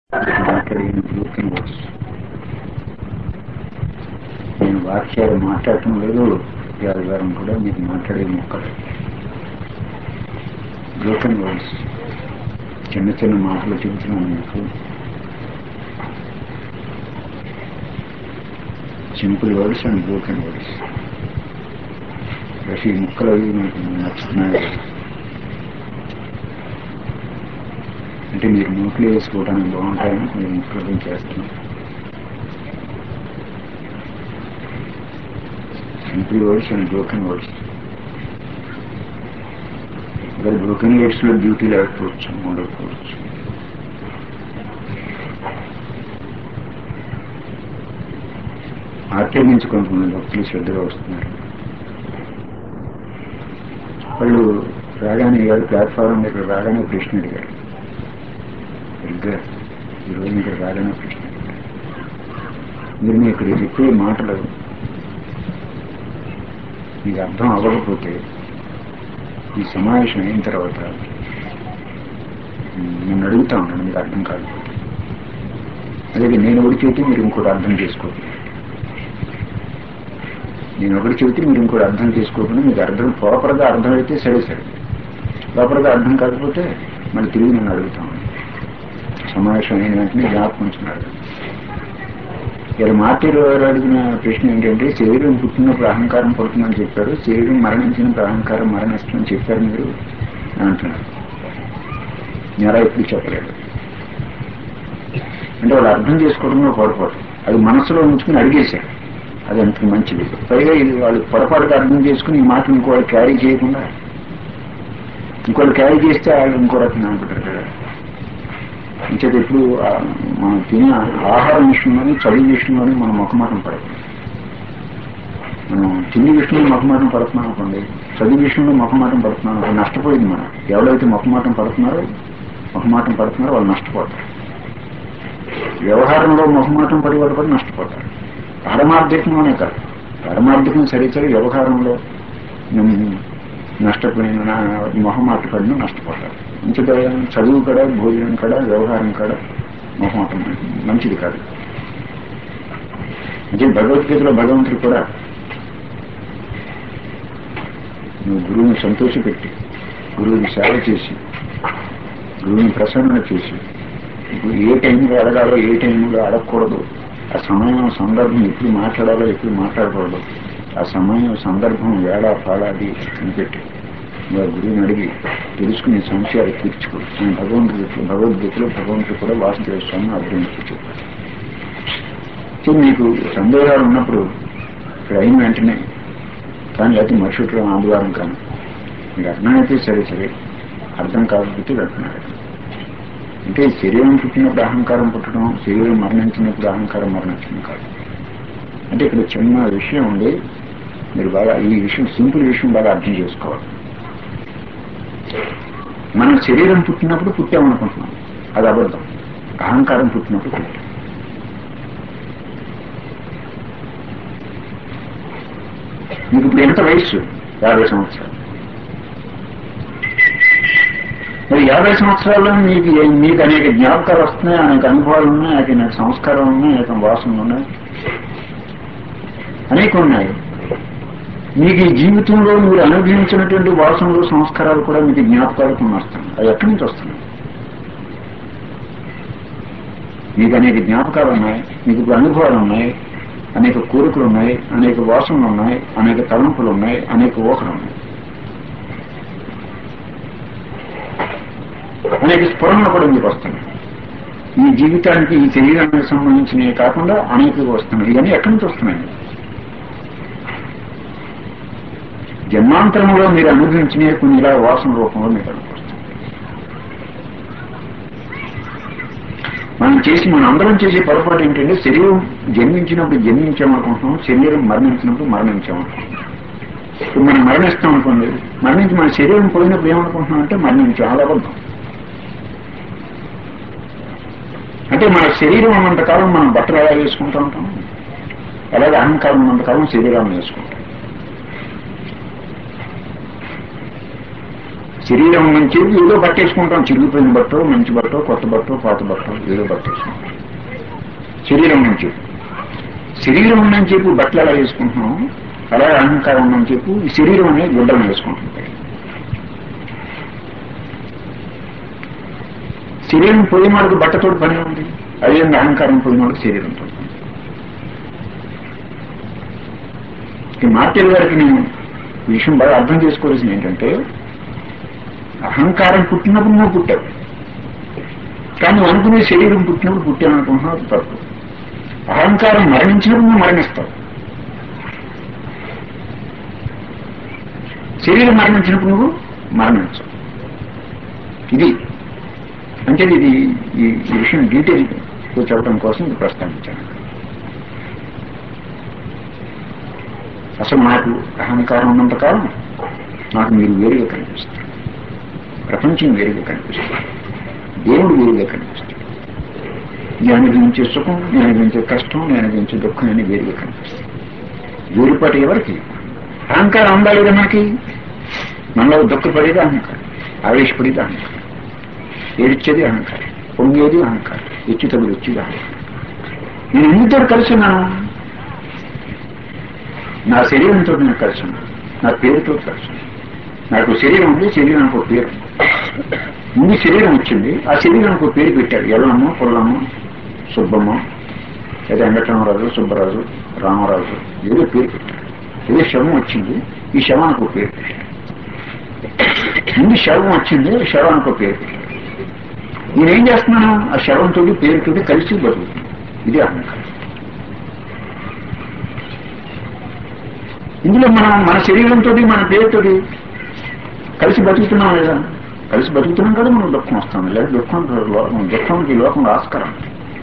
మాట్లాడిన broken words నేను వాక్యాలు మాట్లాడటం లేదు యాదగారం కూడా మీకు మాట్లాడే మొక్కలు బ్రోకెన్ వర్డ్స్ చిన్న చిన్న మాటలు చెబుతున్నాను మీకు simple words and broken words ఈ ముక్కలు అవి నాకు నచ్చుతున్నాయి అంటే మీరు నోట్లో వేసుకోవడానికి బాగుంటాయని మీరు ముక్కలు చేస్తున్నాం simple words and broken words మరి బ్రోకెన్ వర్డ్స్ లో బ్యూటీ లేకపోవచ్చు ఉండకపోవచ్చు ఆర్కే నుంచి కొంతమంది భక్తులు శ్రద్ధగా వస్తున్నారు వాళ్ళు రాగానే గారు ప్లాట్ఫారం దగ్గర రాగానే ప్రశ్న అడిగారు సరిగ్గా ఈరోజు ఇక్కడ రాగానే ప్రశ్న అడిగారు మీరు మీ ఇక్కడ చెప్పే మాటలు మీకు అర్థం అవ్వకపోతే ఈ సమావేశం అయిన తర్వాత నేను అడుగుతా ఉన్నాను మీకు అర్థం కాకపోతే అలాగే నేను ఒకటి చెబితే మీరు ఇంకోటి అర్థం చేసుకోండి నేను ఒకటి చెబితే మీరు ఇంకోటి అర్థం చేసుకోకుండా మీకు అర్థం ప్రాపర్గా అర్థమైతే సరే సరే ప్రాపర్గా అర్థం కాకపోతే మళ్ళీ తిరిగి నన్ను అడుగుతాను సమావేశం అయిన వెంటనే జ్ఞాపకం ఉంచున్నారు ఇలా మార్టీలు గారు అడిగిన ప్రశ్న ఏంటంటే శరీరం పుట్టినప్పుడు అహంకారం పడుతుందని చెప్పారు శరీరం మరణించినప్పుడు అహంకారం మరణిస్తుందని చెప్పారు మీరు అని అంటున్నారు నేను అలా ఎప్పుడు చెప్పలేదు అంటే వాళ్ళు అర్థం చేసుకోవడంలో పొరపాటు అది మనసులో ఉంచుకుని అడిగేశారు అది అంత మంచిది పైగా ఇది వాళ్ళు పొరపాటుగా అర్థం చేసుకుని ఈ మాట ఇంకోళ్ళు క్యారీ చేయకుండా ఇంకోళ్ళు క్యారీ చేస్తే వాళ్ళు ఇంకో రకంగా అనుకుంటారు కదా ఇంకేది ఎప్పుడు మనం తినే ఆహారం విషయంలోని చదువు విషయంలోని మనం మొక్కమాటం పడతాం మనం తిండి విషయంలో మొక్కమాటం పడుతున్నాం అనుకోండి చదువు విషయంలో మొక్కమాటం పడుతున్నాం అనుకోండి నష్టపోయింది మనం ఎవరైతే మొక్కమాటం పడుతున్నారో మొహమాటం పడుతున్నారో వాళ్ళు నష్టపోతారు వ్యవహారంలో మొహమాటం పడి వాళ్ళు కూడా నష్టపోతారు పరమార్థికంలోనే కాదు పరమార్థికం సరే సరే వ్యవహారంలో నష్టపోయిన మొహమాట పడిన నష్టపోతారు మంచిగా చదువు కూడా భోజనం కూడా వ్యవహారం కూడా మొహమాటం మంచిది కాదు అంటే భగవద్గీతలో భగవంతుడు కూడా నువ్వు గురువుని సంతోషపెట్టి గురువుని సేవ చేసి గురువుని ప్రసన్న చేసి ఏ టైంలో అడగాలో ఏ టైంలో అడగకూడదు ఆ సమయం సందర్భం ఎప్పుడు మాట్లాడాలో ఎప్పుడు మాట్లాడకూడదు ఆ సమయం సందర్భం వేళ పాడాది అని పెట్టి గురువుని అడిగి తెలుసుకునే సంశయాలు తీర్చుకో ఆయన భగవంతుడు భగవద్గీతలో భగవంతుడు కూడా వాసుదేవ స్వామిని అభినందించి చెప్పారు సో మీకు సందేహాలు ఉన్నప్పుడు ఇక్కడ అయిన వెంటనే కానీ లేకపోతే మరుసటి ఆదివారం కానీ మీకు అర్థమైతే సరే సరే అర్థం కాకపోతే వెళ్తున్నారు అంటే శరీరం పుట్టినప్పుడు అహంకారం పుట్టడం శరీరం మరణించినప్పుడు అహంకారం మరణించడం కాదు అంటే ఇక్కడ చిన్న విషయం ఉంది మీరు బాగా ఈ విషయం సింపుల్ విషయం బాగా అర్థం చేసుకోవాలి మనం శరీరం పుట్టినప్పుడు పుట్టామనుకుంటున్నాం అది అబద్ధం అహంకారం పుట్టినప్పుడు పుట్టాం మీకు ఇప్పుడు ఎంత వయస్సు యాభై సంవత్సరాలు మరి యాభై సంవత్సరాల్లో మీకు మీకు అనేక జ్ఞాపకాలు వస్తున్నాయి అనేక అనుభవాలు ఉన్నాయి అనేక సంస్కారాలు ఉన్నాయి అనేక వాసనలు ఉన్నాయి అనేక ఉన్నాయి మీకు ఈ జీవితంలో మీరు అనుభవించినటువంటి వాసనలు సంస్కారాలు కూడా మీకు జ్ఞాపకాలు కొన్ని వస్తున్నాయి అవి ఎక్కడి నుంచి వస్తున్నాయి మీకు అనేక జ్ఞాపకాలు ఉన్నాయి మీకు ఇప్పుడు అనుభవాలు ఉన్నాయి అనేక కోరికలు ఉన్నాయి అనేక వాసనలు ఉన్నాయి అనేక తలంపులు ఉన్నాయి అనేక ఊహలు ఉన్నాయి అనేక స్ఫురణలు కూడా మీకు వస్తున్నాయి ఈ జీవితానికి ఈ శరీరానికి సంబంధించినవి కాకుండా అనేక వస్తున్నాయి ఇవన్నీ ఎక్కడి నుంచి వస్తున్నాయి జన్మాంతరంలో మీరు అనుభవించిన కొన్ని ఇలా వాసన రూపంలో మీకు అనుభవిస్తాం మనం చేసి మనం అందరం చేసే పొరపాటు ఏంటంటే శరీరం జన్మించినప్పుడు జన్మించామనుకుంటున్నాం శరీరం మరణించినప్పుడు మరణించామనుకుంటున్నాం ఇప్పుడు మనం మరణిస్తాం అనుకోండి మరణించి మన శరీరం పోయినప్పుడు ఏమనుకుంటున్నాం అంటే మరణించాం అలా అబద్ధం అంటే మన శరీరం ఉన్నంతకాలం మనం బట్టలు ఎలా వేసుకుంటూ ఉంటాం అలాగే అహంకారం ఉన్నంతకాలం శరీరాన్ని వేసుకుంటాం శరీరం నుంచి ఏదో పట్టేసుకుంటాం చిరిగిపోయిన బట్టో మంచి బట్టో కొత్త బట్టో పాత బట్టో ఏదో పట్టేసుకుంటాం శరీరం నుంచి శరీరం ఉందని చెప్పి బట్టలు ఎలా వేసుకుంటున్నాం అలాగే అహంకారం ఉందని చెప్పి ఈ శరీరం అనేది గుడ్డలు వేసుకుంటుంటాయి శరీరం పోయినాడు బట్టతో పని ఉంది అదే అహంకారం పోయినాడు శరీరంతో పని. ఈ మార్టెల్ గారికి నేను ఈ విషయం బాగా అర్థం చేసుకోవాల్సింది ఏంటంటే అహంకారం పుట్టినప్పుడు నువ్వు పుట్టావు కానీ నువ్వు అనుకునే శరీరం పుట్టినప్పుడు పుట్టాను అనుకుంటున్నావు అది తప్పు అహంకారం మరణించినప్పుడు నువ్వు మరణిస్తావు శరీరం మరణించినప్పుడు నువ్వు మరణించవు ఇది అంటే ఇది ఈ ఈ విషయం డీటెయిల్ చెప్పడం కోసం ఇది ప్రస్తావించాను అసలు నాకు అహంకారం ఉన్నంతకాలం నాకు మీరు వేరుగా కనిపిస్తారు ప్రపంచం వేరుగా కనిపిస్తుంది దేవుడు వేరుగా కనిపిస్తాడు నేను అనుభవించే సుఖం నేను అనుభవించే కష్టం నేను అనుభవించే దుఃఖం అని వేరుగా కనిపిస్తాయి వేరుపాటు ఎవరికి అహంకారం ఉండాలి కదా మనకి మనలో దుఃఖపడేది అహంకారం ఆవేశపడేది అహంకారం ఏడిచ్చేది అహంకారం పొంగేది అహంకారం ఎచ్చి తగులు వచ్చేది అహంకారం నేను ఎందుతో కలిసి ఉన్నాను నా శరీరంతో నేను కలిసి ఉన్నాను నా పేరుతో కలిసి ఉన్నాను నాకు శరీరం ఉంది శరీరానికి ఒక పేరు ముందు శరీరం వచ్చింది ఆ శరీరానికి ఒక పేరు పెట్టాడు ఎల్లమ్మ పుల్లమ్మ సుబ్బమ్మ లేదా వెంకటరామరాజు సుబ్బరాజు రామరాజు ఏదో పేరు పెట్టాడు ఏదో శవం వచ్చింది ఈ శవానికి ఒక పేరు పెట్టాడు ముందు శవం వచ్చింది శవానికి ఒక పేరు పెట్టాడు నేనేం చేస్తున్నాను ఆ శవంతో పేరుతో కలిసి బతుకుతున్నాను ఇది అహంకారం ఇందులో మనం మన శరీరంతో మన పేరుతోటి కలిసి బతుకుతున్నాం లేదా కలిసి బతుకుతున్నాం కదా మనం దుఃఖం వస్తాం లేదా దుఃఖం లోకం దుఃఖంకి లోకంలో ఆస్కారం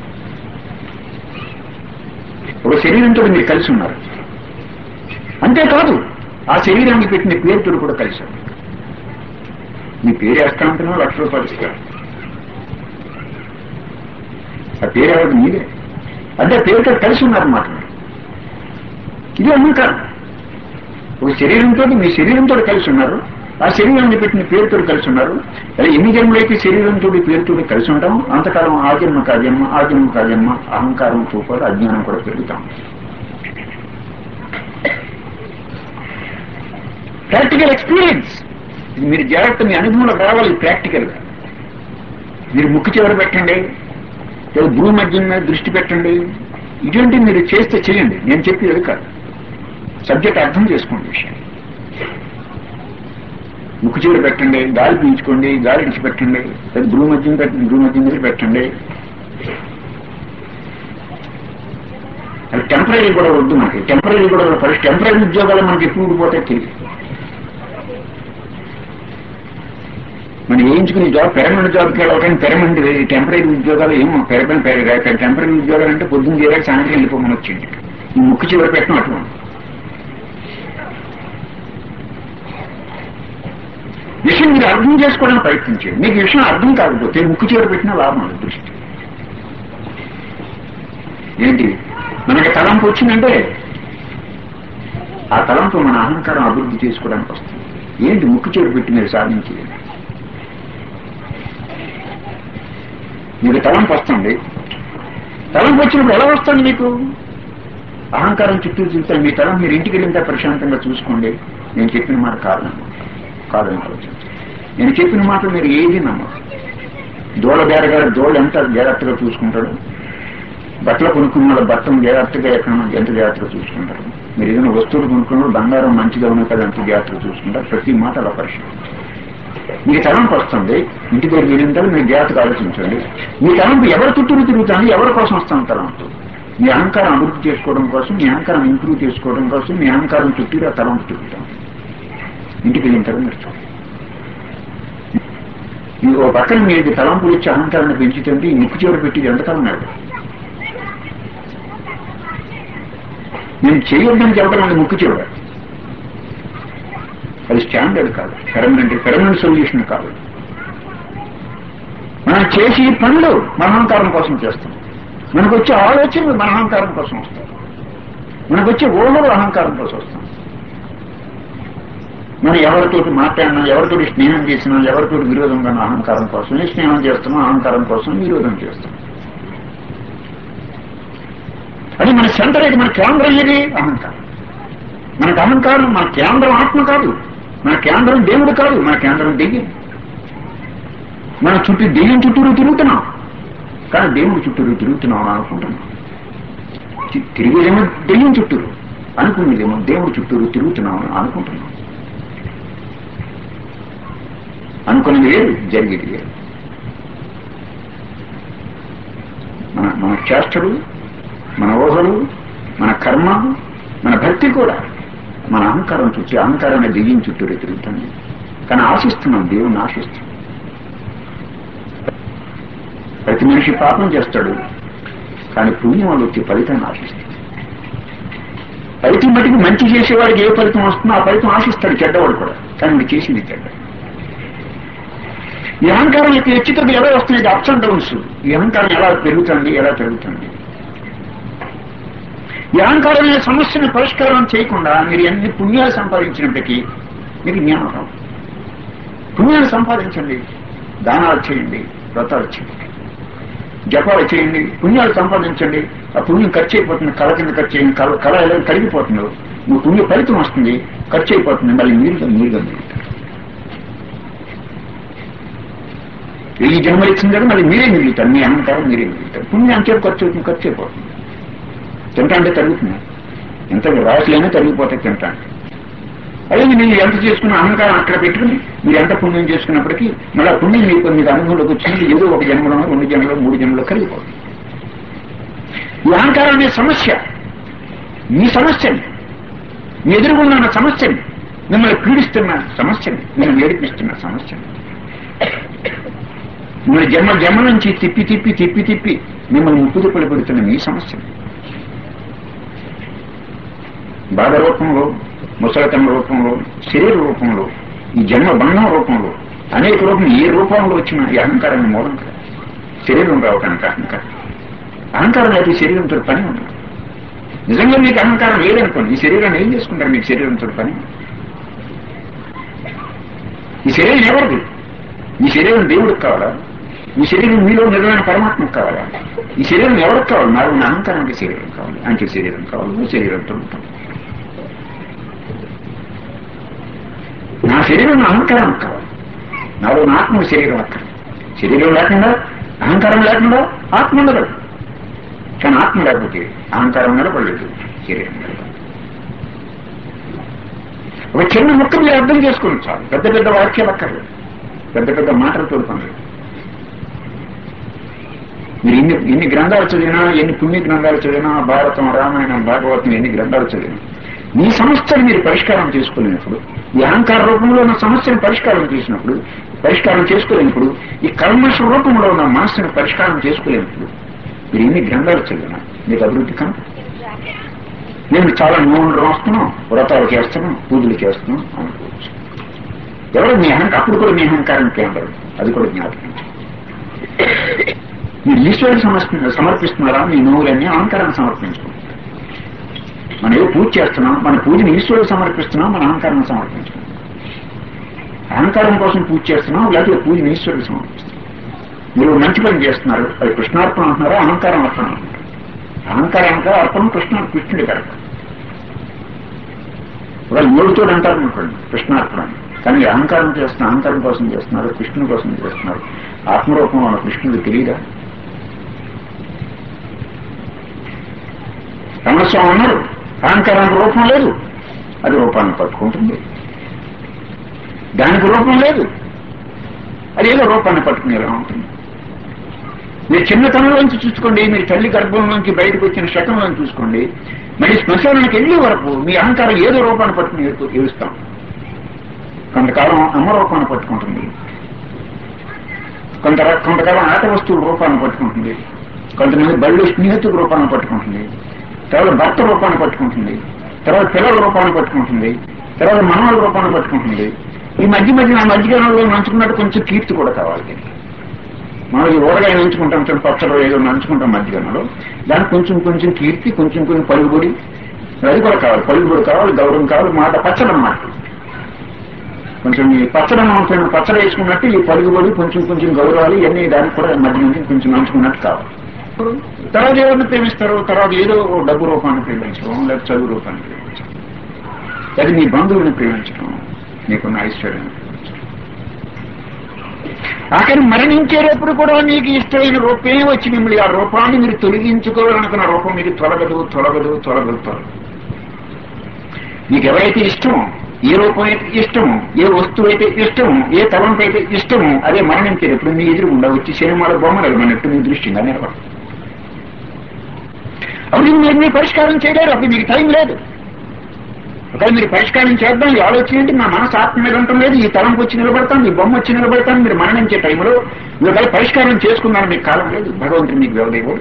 ఒక శరీరంతో మీరు కలిసి ఉన్నారు అంతేకాదు ఆ శరీరానికి పెట్టిన పేరుతో కూడా కలిశారు మీ పేరు వేస్తా ఉంటున్నా లక్ష రూపాయలు ఇస్తారు ఆ పేరు ఎవరు మీరే అంటే పేరుతో కలిసి ఉన్నారన్నమాట మీరు ఇది అహంకారం ఒక శరీరంతో మీ శరీరంతో కలిసి ఉన్నారు ఆ శరీరాన్ని పెట్టిన పేరుతో కలిసి ఉన్నారు అలా ఎన్ని జన్మలైతే శరీరంతో పేరుతో కలిసి ఉంటాం అంతకాలం ఆ జన్మ కా జన్మ ఆ జన్మ కా జన్మ అహంకారంతో పాటు అజ్ఞానం కూడా పెరుగుతాం ప్రాక్టికల్ ఎక్స్పీరియన్స్ ఇది మీరు జాగ్రత్త మీ అనుభవంలోకి రావాలి ప్రాక్టికల్ గా మీరు ముక్కు చివర పెట్టండి లేదా భూమి మధ్య మీద దృష్టి పెట్టండి ఇటువంటి మీరు చేస్తే చేయండి నేను చెప్పేది కాదు సబ్జెక్ట్ అర్థం చేసుకోండి విషయం ముక్కు చివర పెట్టండి గాలి పీల్చుకోండి గాలి విడిచిపెట్టండి లేదా భూమి మధ్యం పెట్టండి భూమి మధ్యం మీద పెట్టండి అది టెంపరీ కూడా వద్దు మనకి టెంపరీ కూడా ఫస్ట్ టెంపరీ ఉద్యోగాలు మనకి ఎప్పుడు ఊడిపోతే తెలియదు మనం వేయించుకునే జాబ్ పెరమనెంట్ జాబ్కి వెళ్ళాలి కానీ పెరమనెంట్ టెంపరీ ఉద్యోగాలు ఏమో పెరమనెంట్ టెంపరీ ఉద్యోగాలు అంటే పొద్దున్న చేరాక సాయంత్రం వెళ్ళిపోమని వచ్చింది ఈ ముక్కు చివరి పెట్టడం అటువంటి విషయం మీరు అర్థం చేసుకోవడానికి ప్రయత్నించండి మీకు విషయం అర్థం కాకపోతే ముక్కు చివర పెట్టిన లాభం అది దృష్టి ఏంటి మనకి తలంపు వచ్చిందంటే ఆ తలంపు మన అహంకారం అభివృద్ధి చేసుకోవడానికి వస్తుంది ఏంటి ముక్కు చివర పెట్టి మీరు సాధించేది మీకు తలంపు వస్తుంది తలంపు వచ్చినప్పుడు ఎలా వస్తుంది మీకు అహంకారం చుట్టూ చూస్తే మీ తలం మీరు ఇంటికి వెళ్ళింత ప్రశాంతంగా చూసుకోండి నేను చెప్పిన మాట కారణం కాదని ఆలోచించండి నేను చెప్పిన మాట మీరు ఏది నమ్మరు దోళ బేరగారు దోళ ఎంత జాగ్రత్తగా చూసుకుంటాడు బట్టలు కొనుక్కున్న వాళ్ళ బట్టలు జాగ్రత్తగా ఎక్కడ ఎంత జాగ్రత్తగా చూసుకుంటారు మీరు ఏదైనా వస్తువులు కొనుక్కున్న బంగారం మంచిగా ఉన్నాయి కదా ఎంత జాగ్రత్తగా చూసుకుంటారు ప్రతి మాట అలా పరిశీలించండి మీ తలంపు వస్తుంది ఇంటి దగ్గర వెళ్ళిన తర్వాత మీరు జాగ్రత్తగా ఆలోచించండి మీ తలంపు ఎవరి చుట్టూరు తిరుగుతుంది ఎవరి కోసం వస్తాను తలంపు మీ అహంకారం అభివృద్ధి చేసుకోవడం కోసం మీ అహంకారం ఇంప్రూవ్ చేసుకోవడం కోసం మీ అహంకారం చుట్టూరు ఆ తలంపు తిరుగుతాం ఇంటికి వెళ్ళిన తర్వాత మీరు చూడండి ఈ ఓ పక్కన మీకు తలంపులు ఇచ్చి అహంకారాన్ని పెంచుతుంటే ఈ ముక్కు చివర పెట్టి ఎంతకాలం నడదు నేను చేయొద్దని చెప్పడం అది ముక్కు చివర అది స్టాండర్డ్ కాదు పెర్మనెంట్ పెర్మనెంట్ సొల్యూషన్ కాదు మనం చేసి పనులు మన అహంకారం కోసం చేస్తాం మనకు వచ్చే ఆలోచనలు మన అహంకారం కోసం వస్తాయి మనకు వచ్చే ఊహలు అహంకారం కోసం వస్తాం మనం ఎవరితోటి మాట్లాడినా ఎవరితోటి స్నేహం చేసినా ఎవరితోటి విరోధంగా అహంకారం కోసమే స్నేహం చేస్తున్నాం అహంకారం కోసం విరోధం చేస్తున్నాం అది మన సెంటర్ ఏది మన కేంద్రం ఏది అహంకారం మనకు అహంకారం మన కేంద్రం ఆత్మ కాదు మన కేంద్రం దేవుడు కాదు మన కేంద్రం దెయ్యం మన చుట్టూ దెయ్యం చుట్టూరు తిరుగుతున్నాం కానీ దేవుడు చుట్టూరు తిరుగుతున్నాం అని అనుకుంటున్నాం తి- తిరిగేదేమో దెయ్యం చుట్టూరు అనుకునేదేమో దేవుడు చుట్టూరు తిరుగుతున్నాం అని అనుకుంటున్నాం అనుకునేది వేరు జరిగేది వేరు మన మన చేష్టలు మన ఊహలు మన కర్మ మన భక్తి కూడా మన అహంకారం చుట్టూ అహంకారాన్ని దెయ్యం చుట్టూరే తిరుగుతుంది కానీ ఆశిస్తున్నాం దేవుణ్ణి ఆశిస్తున్నాం ప్రతి మనిషి పాపం చేస్తాడు కానీ పుణ్యం వల్ల వచ్చే ఫలితాన్ని ఆశిస్తాడు ఫలితం మటుకు మంచి చేసేవాడికి ఏ ఫలితం వస్తుందో ఆ ఫలితం ఆశిస్తాడు చెడ్డవాడు కూడా కానీ వీడు చేసింది చెడ్డ ఈ అహంకారం యొక్క హెచ్చుతగ్గులు ఎలా వస్తున్నాయి అప్స్ అండ్ డౌన్స్ ఈ అహంకారం ఎలా పెరుగుతుంది ఎలా పెరుగుతుంది ఈ అహంకారం అనే సమస్యను పరిష్కారం చేయకుండా మీరు ఎన్ని పుణ్యాలు సంపాదించినప్పటికీ మీకు జ్ఞానం రావు పుణ్యాలు సంపాదించండి దానాలు చేయండి వ్రతాలు చేయండి జపాలు చేయండి పుణ్యాలు సంపాదించండి ఆ పుణ్యం ఖర్చు అయిపోతుంది కళ కింద ఖర్చు చేయండి కళ కళ ఎలా కరిగిపోతుందో మీ పుణ్య ఫలితం వస్తుంది ఖర్చు అయిపోతుంది మళ్ళీ మీరుగా మీరుగా మిగులుతారు ఈ జన్మలు ఇచ్చిన కదా మళ్ళీ మీరే మిగులుతారు మీ అహంకారం మీరే మిగులుతారు పుణ్యం అంతే ఖర్చు అవుతుంది ఖర్చు అయిపోతుంది తింటా అంటే తరుగుతుంది ఎంత రాసులైనా తరిగిపోతాయి తింటా అంటే అదే మీరు ఎంత చేసుకున్న అహంకారం అక్కడ పెట్టుకుని మీరు ఎంత పుణ్యం చేసుకున్నప్పటికీ మళ్ళీ ఆ పుణ్యం మీకు మీకు అనుభవంలోకి వచ్చింది ఏదో ఒక జన్మలో రెండు జన్మలో మూడు జన్మలో కలిగిపోతుంది ఈ అహంకారం అనే సమస్య మీ సమస్యని మీ ఎదురుగున్న ఉన్న సమస్యని మిమ్మల్ని పీడిస్తున్న సమస్యని మిమ్మల్ని ఏడిపిస్తున్న సమస్యని మిమ్మల్ని జన్మ జన్మ నుంచి తిప్పి తిప్పి తిప్పి తిప్పి మిమ్మల్ని ముప్పుదిప్పలు పెడుతున్న మీ సమస్యని బాధ రూపంలో ముసలతన రూపంలో శరీర రూపంలో ఈ జన్మ బంధం రూపంలో అనేక రూపం ఏ రూపంలో వచ్చిన ఈ అహంకారాన్ని మూలం కాదు శరీరం రావటానికి అహంకారం అహంకారం అయితే శరీరంతో పని ఉండదు నిజంగా మీకు అహంకారం లేదనుకోండి ఈ శరీరాన్ని ఏం చేసుకుంటారు మీకు శరీరంతో పని ఈ శరీరం ఎవరిది ఈ శరీరం దేవుడికి కావాలా ఈ శరీరం మీలో నిజమైన పరమాత్మకు కావాలా ఈ శరీరం ఎవరికి కావాలి నాకు ఉన్న అహంకారానికి శరీరం కావాలి అంటే శరీరం కావాలి శరీరంతో ఉంటాం నా శరీరం నా అహంకారం కావాలి నాలో నా ఆత్మ శరీరం అక్కడ శరీరం లేకుండా అహంకారం లేకుండా ఆత్మ ఉండదు కానీ ఆత్మ లేకపోతే అహంకారం నిలబడలేదు శరీరం నిలబడలేదు ఒక చిన్న ముక్క మీరు అర్థం చేసుకోండి చాలు పెద్ద పెద్ద వాక్యాలు అక్కర్లేదు పెద్ద పెద్ద మాటలతో పనులు మీరు ఎన్ని ఎన్ని గ్రంథాలు చదివినా ఎన్ని పుణ్య గ్రంథాలు చదివినా భారతం రామాయణం భాగవతం ఎన్ని గ్రంథాలు చదివినా మీ సమస్యను మీరు పరిష్కారం చేసుకోలేనప్పుడు ఈ అహంకార రూపంలో ఉన్న సమస్యను పరిష్కారం చేసినప్పుడు పరిష్కారం చేసుకోలేనప్పుడు ఈ కల్మష రూపంలో ఉన్న మనస్సును పరిష్కారం చేసుకోలేనప్పుడు మీరు ఎన్ని గ్రంథాలు చదివినా మీకు అభివృద్ధి కనుక నేను చాలా నూనె రాస్తున్నాం వ్రతాలు చేస్తున్నాం పూజలు చేస్తున్నాం అనుకోవచ్చు ఎవరు మీ అహంకారం అప్పుడు కూడా మీ అహంకారం కేంద్రం అది కూడా జ్ఞాపకం మీరు ఈశ్వరుడు సమర్పి సమర్పిస్తున్నారా మీ నోవులన్నీ అహంకారాన్ని సమర్పించుకుంటారు మనం ఏదో పూజ చేస్తున్నాం మన పూజని ఈశ్వరుడు సమర్పిస్తున్నాం మన అహంకారాన్ని సమర్పించుకుంటాం అహంకారం కోసం పూజ చేస్తున్నాం లేకపోతే పూజని ఈశ్వరుడు సమర్పిస్తున్నాం మీరు మంచి పని చేస్తున్నారు అది కృష్ణార్పణ అంటున్నారా అహంకారం అర్పణ అంటున్నారు అహంకారానికి అర్పణ కృష్ణ కృష్ణుడి కరెక్ట్ వాళ్ళు మూడుతో అంటారు అనుకోండి కృష్ణార్పణ అని. కానీ అహంకారం చేస్తున్నారు అహంకారం కోసం చేస్తున్నారు కృష్ణుని కోసం చేస్తున్నారు ఆత్మరూపంలో ఉన్న కృష్ణుడు తెలియదా రమణస్వామి అన్నారు అహంకారానికి రూపం లేదు అది రూపాన్ని పట్టుకుంటుంది దానికి రూపం లేదు అది ఏదో రూపాన్ని పట్టుకునేలా ఉంటుంది మీరు చిన్నతనంలోంచి చూసుకోండి మీరు తల్లి గర్భంలోంచి బయటకు వచ్చిన శకంలోంచి చూసుకోండి మరి శ్మశానానికి వెళ్ళే వరకు మీ అహంకారం ఏదో రూపాన్ని పట్టుకుని ఏడు- ఏడుస్తాం కొంతకాలం అమ్మ రూపాన్ని పట్టుకుంటుంది కొంత కొంతకాలం ఆట వస్తువుల రూపాన్ని పట్టుకుంటుంది కొంతమంది బళ్ళు స్నేహితుల రూపాన్ని పట్టుకుంటుంది తర్వాత భర్త రూపాన్ని పట్టుకుంటుంది తర్వాత పిల్లల రూపాన్ని పట్టుకుంటుంది తర్వాత మనవల రూపాన్ని పట్టుకుంటుంది ఈ మధ్య మధ్య నా మధ్యకాలంలో నంచుకున్నట్టు కొంచెం కీర్తి కూడా కావాలి దీనికి. మనం ఈ ఊరగాయ నంచుకుంటాం చిన్న పచ్చడి ఏదో నంచుకుంటాం మధ్యకాలంలో దానికి కొంచెం కొంచెం కీర్తి కొంచెం కొంచెం పలుగుబడి అది కూడా కావాలి పలుగుబడి కావాలి గౌరవం కావాలి మాట పచ్చడి అన్నమాట కొంచెం ఈ పచ్చడం కొంచెం పచ్చడి వేసుకున్నట్టు ఈ పలుగుబడి కొంచెం కొంచెం గౌరవాలు ఇవన్నీ దానికి కూడా మధ్య నుంచి కొంచెం నంచుకున్నట్టు కావాలి తర్వాత ఎవరిని ప్రేమిస్తారు తర్వాత ఏదో ఓ డబ్బు రూపాన్ని ప్రేమించడం లేదా చదువు రూపాన్ని ప్రేమించడం లేదా మీ బంధువుని ప్రేమించడం నీకున్న ఐశ్వర్యాన్ని ప్రేమించడం ఆఖరి మరణించేటప్పుడు కూడా మీకు ఇష్టమైన రూపమే వచ్చి మిమ్మల్ని ఆ రూపాన్ని మీరు తొలగించుకోవాలనుకున్న రూపం మీకు తొలగదు తొలగదు తొలగదు తొలగదు మీకు ఎవరైతే ఇష్టమో ఏ రూపం అయితే ఇష్టమో ఏ వస్తువు అయితే ఇష్టమో ఏ తలంపు అయితే ఇష్టమో అదే మరణించేటప్పుడు మీ ఎదురుగుండా వచ్చి సినిమాల బొమ్మలు అన్నట్టు మీ దృష్టిగా నిలబడదు అప్పుడు మీరు మీ పరిష్కారం చేయలేరు అప్పుడు మీకు టైం లేదు ఒకవేళ మీరు పరిష్కారం చేద్దాం ఈ ఆలోచన ఏంటి నా మనసు ఆత్మ మీద ఉండటం లేదు ఈ తలంపు వచ్చి నిలబడతాం ఈ బొమ్మ వచ్చి నిలబడతాం మీరు మరణించే టైంలో మీరు ఒకవేళ పరిష్కారం చేసుకున్నాను మీకు కాలం లేదు భగవంతుడు మీకు వ్యవదేవుడు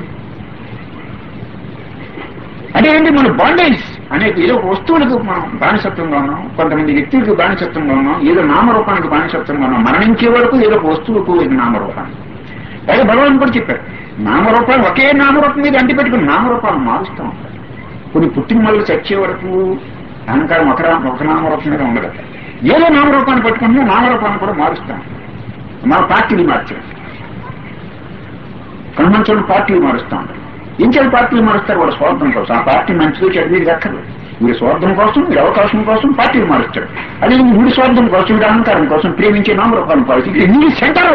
అంటే ఏంటి మన బాండేజ్ అనేది ఏదో ఒక వస్తువులకు మనం బానిసత్వంగా ఉన్నాం కొంతమంది వ్యక్తులకు బానిసత్వంగా ఉన్నాం ఏదో నామరూపానికి బానిసత్వంగా ఉన్నాం మరణించే వరకు ఏదో ఒక వస్తువుకు ఇది నామరూపాన్ని పైగా భగవాన్ కూడా చెప్పారు నామరూపాలు ఒకే నామరూపం మీద అంటి పెట్టుకుని నామరూపాలు మారుస్తూ ఉంటారు కొన్ని పుట్టిన మళ్ళీ చచ్చే వరకు అహంకారం ఒక రా- ఒక నామరూపం మీద ఉండదు ఏదో నామరూపాన్ని పట్టుకుంటే నామరూపాన్ని కూడా మారుస్తాం మన పార్టీని మార్చాం కన్వెన్షన్ పార్టీలు మారుస్తూ ఉంటారు ఇంకెల్ పార్టీలు మారుస్తారు వాళ్ళ స్వార్థం కోసం ఆ పార్టీ మంచిదో చెడు మీరు దక్కరు వీరి స్వార్థం కోసం వీరి అవకాశం కోసం పార్టీలు మారుస్తారు అదే వీడి స్వార్థం కోసం వీడి అహంకారం కోసం ప్రేమించే నామరూపాలను పాలిసి ఇది నీ సెంటర్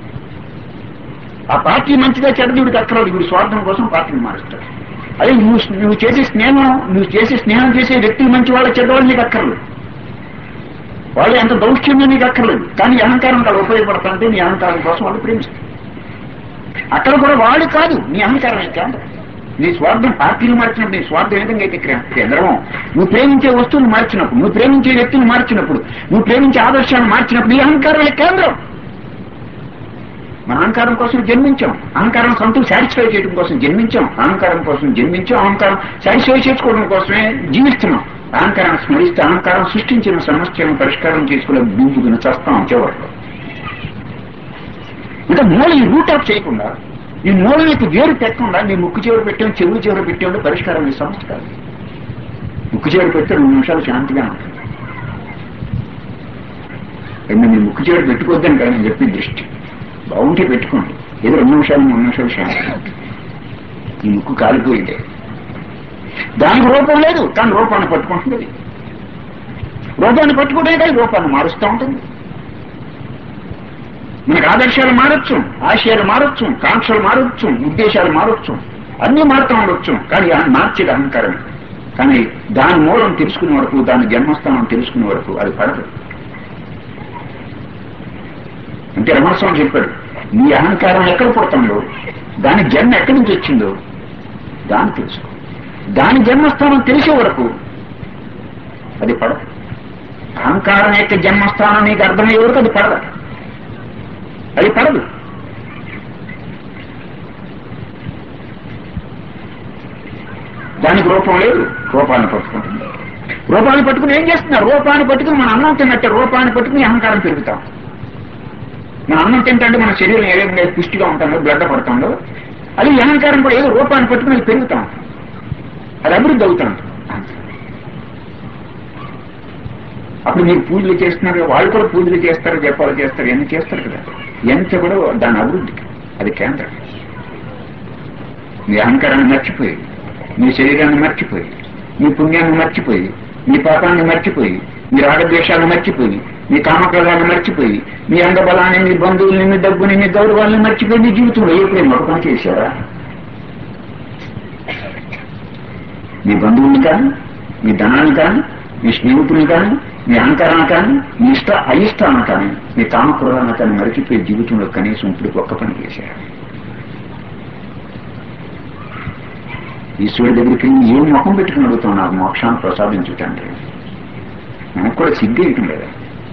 ఆ పార్టీ మంచిగా చెడ్డది వీడికి అక్కర్లేదు వీడి స్వార్థం కోసం పార్టీని మారుస్తాడు అదే నువ్వు నువ్వు చేసే స్నేహం నువ్వు చేసే స్నేహం చేసే వ్యక్తులు మంచి వాళ్ళ చెడ్డవాళ్ళు నీకు అక్కర్లేదు వాళ్ళు ఎంత దౌష్ట్యంగా నీకు అక్కర్లేదు కానీ ఈ అహంకారం వాళ్ళు ఉపయోగపడతాంటే నీ అహంకారం కోసం వాళ్ళు ప్రేమిస్తారు అక్కడ కూడా వాళ్ళు కాదు నీ అహంకారం అయితే నీ స్వార్థం పార్టీలు మార్చినప్పుడు నీ స్వార్థం ఏ విధంగా అయితే క్రే- కేంద్రం నువ్వు ప్రేమించే వస్తువులు మార్చినప్పుడు నువ్వు ప్రేమించే వ్యక్తులు మార్చినప్పుడు నువ్వు ప్రేమించే ఆదర్శాన్ని మార్చినప్పుడు నీ అహంకారమే కేంద్రం మన అహంకారం కోసం జన్మించాం అహంకారం సొంతం సాటిస్ఫై చేయడం కోసం జన్మించాం అహంకారం కోసం జన్మించాం అహంకారం సాటిస్ఫై చేసుకోవడం కోసమే జీవిస్తున్నాం అహంకారాన్ని స్మరిస్తే అహంకారం సృష్టించిన సమస్యలను పరిష్కారం చేసుకునే బిందుకుని చస్తాం చివరిలో ఇంకా మూలని రూట్ ఆఫ్ చేయకుండా ఈ మూలని యొక్క వేరు పెట్టకుండా నీ ముక్కు చివరి పెట్టాం చెవులు చివరి పెట్టాం పరిష్కారం ఈ సమస్య కాదు ముక్కు చివరి పెడితే రెండు నిమిషాలు శాంతిగా ఉంటుంది రెండు నీ ముక్కు చివరి పెట్టుకోవద్దని కదా నేను చెప్పి దృష్టి బాగుంటే పెట్టుకోండి ఏదో రెండు నిమిషాలు మూడు నిమిషాలు శాంతిగా ఉంటుంది ఈ ముక్కు కాలిపోయిందే దానికి రూపం లేదు కానీ రూపాన్ని పట్టుకుంటుంది రూపాన్ని పట్టుకుంటే కానీ రూపాన్ని మారుస్తూ ఉంటుంది మనకు ఆదర్శాలు మారొచ్చు ఆశయాలు మారొచ్చు కాంక్షలు మారొచ్చు ఉద్దేశాలు మారొచ్చు అన్ని మారుతూ ఉండొచ్చు కానీ ఆ మార్చేది అహంకారమే కానీ దాని మూలం తెలుసుకునే వరకు దాని జన్మస్థానం తెలుసుకునే వరకు అది పడదు అంటే రమణస్వామి చెప్పాడు నీ అహంకారం ఎక్కడ పుడుతుందో దాని జన్మ ఎక్కడి నుంచి వచ్చిందో దాన్ని తెలుసుకో దాని జన్మస్థానం తెలిసే వరకు అది పడదు అహంకారం యొక్క జన్మస్థానం నీకు అర్థమయ్యే వరకు అది పడదు అది పడదు దానికి రూపం లేదు రూపాన్ని పట్టుకుంటుంది రూపాన్ని పట్టుకుని ఏం చేస్తున్నారు రూపాన్ని పట్టుకుని మన అన్నం తిన్నట్టే రూపాన్ని పట్టుకుని అహంకారం పెరుగుతాం మన అన్నం తింటే మన శరీరం ఏ విధంగా పుష్టిగా ఉంటుందో బ్లడ్ పడుతుందో అది ఈ అహంకారం కూడా ఏదో రూపాన్ని పట్టుకుని అది పెరుగుతాం అది అభివృద్ధి అవుతాం అప్పుడు మీరు పూజలు చేస్తున్నారు వాళ్ళు కూడా పూజలు చేస్తారు జపాలు చేస్తారు ఎన్ని చేస్తారు కదా ఎంత కూడా దాని అభివృద్ధికి అది కేంద్రం మీ అహంకారాన్ని మర్చిపోయి మీ శరీరాన్ని మర్చిపోయి మీ పుణ్యాన్ని మర్చిపోయి మీ పాపాన్ని మర్చిపోయి మీ రాగద్వేషాలను మర్చిపోయి మీ కామక్రోధాలను మర్చిపోయి మీ అంగబలాన్ని మీ బంధువుల్ని మీ డబ్బుని మీ గౌరవాన్ని మర్చిపోయి మీ జీవితంలో ఎప్పుడైనా ఒక పని చేశారా మీ బంధువుల్ని కానీ మీ ధనాన్ని కానీ మీ స్నేహితుల్ని కానీ మీ అహంకారాన్ని కానీ మీ ఇష్ట అయిష్టాన్ని కానీ మీ కామక్రోధాన్ని కానీ మరిచిపోయి జీవితంలో కనీసం ఇప్పుడు ఒక్క పని చేశారు ఈశ్వరుడి దగ్గరికి ఏం ముఖం పెట్టుకుని అడుగుతాం నాకు మోక్షాన్ని ప్రసాదించుటండి మనకు కూడా సిగ్గేయటం లేదా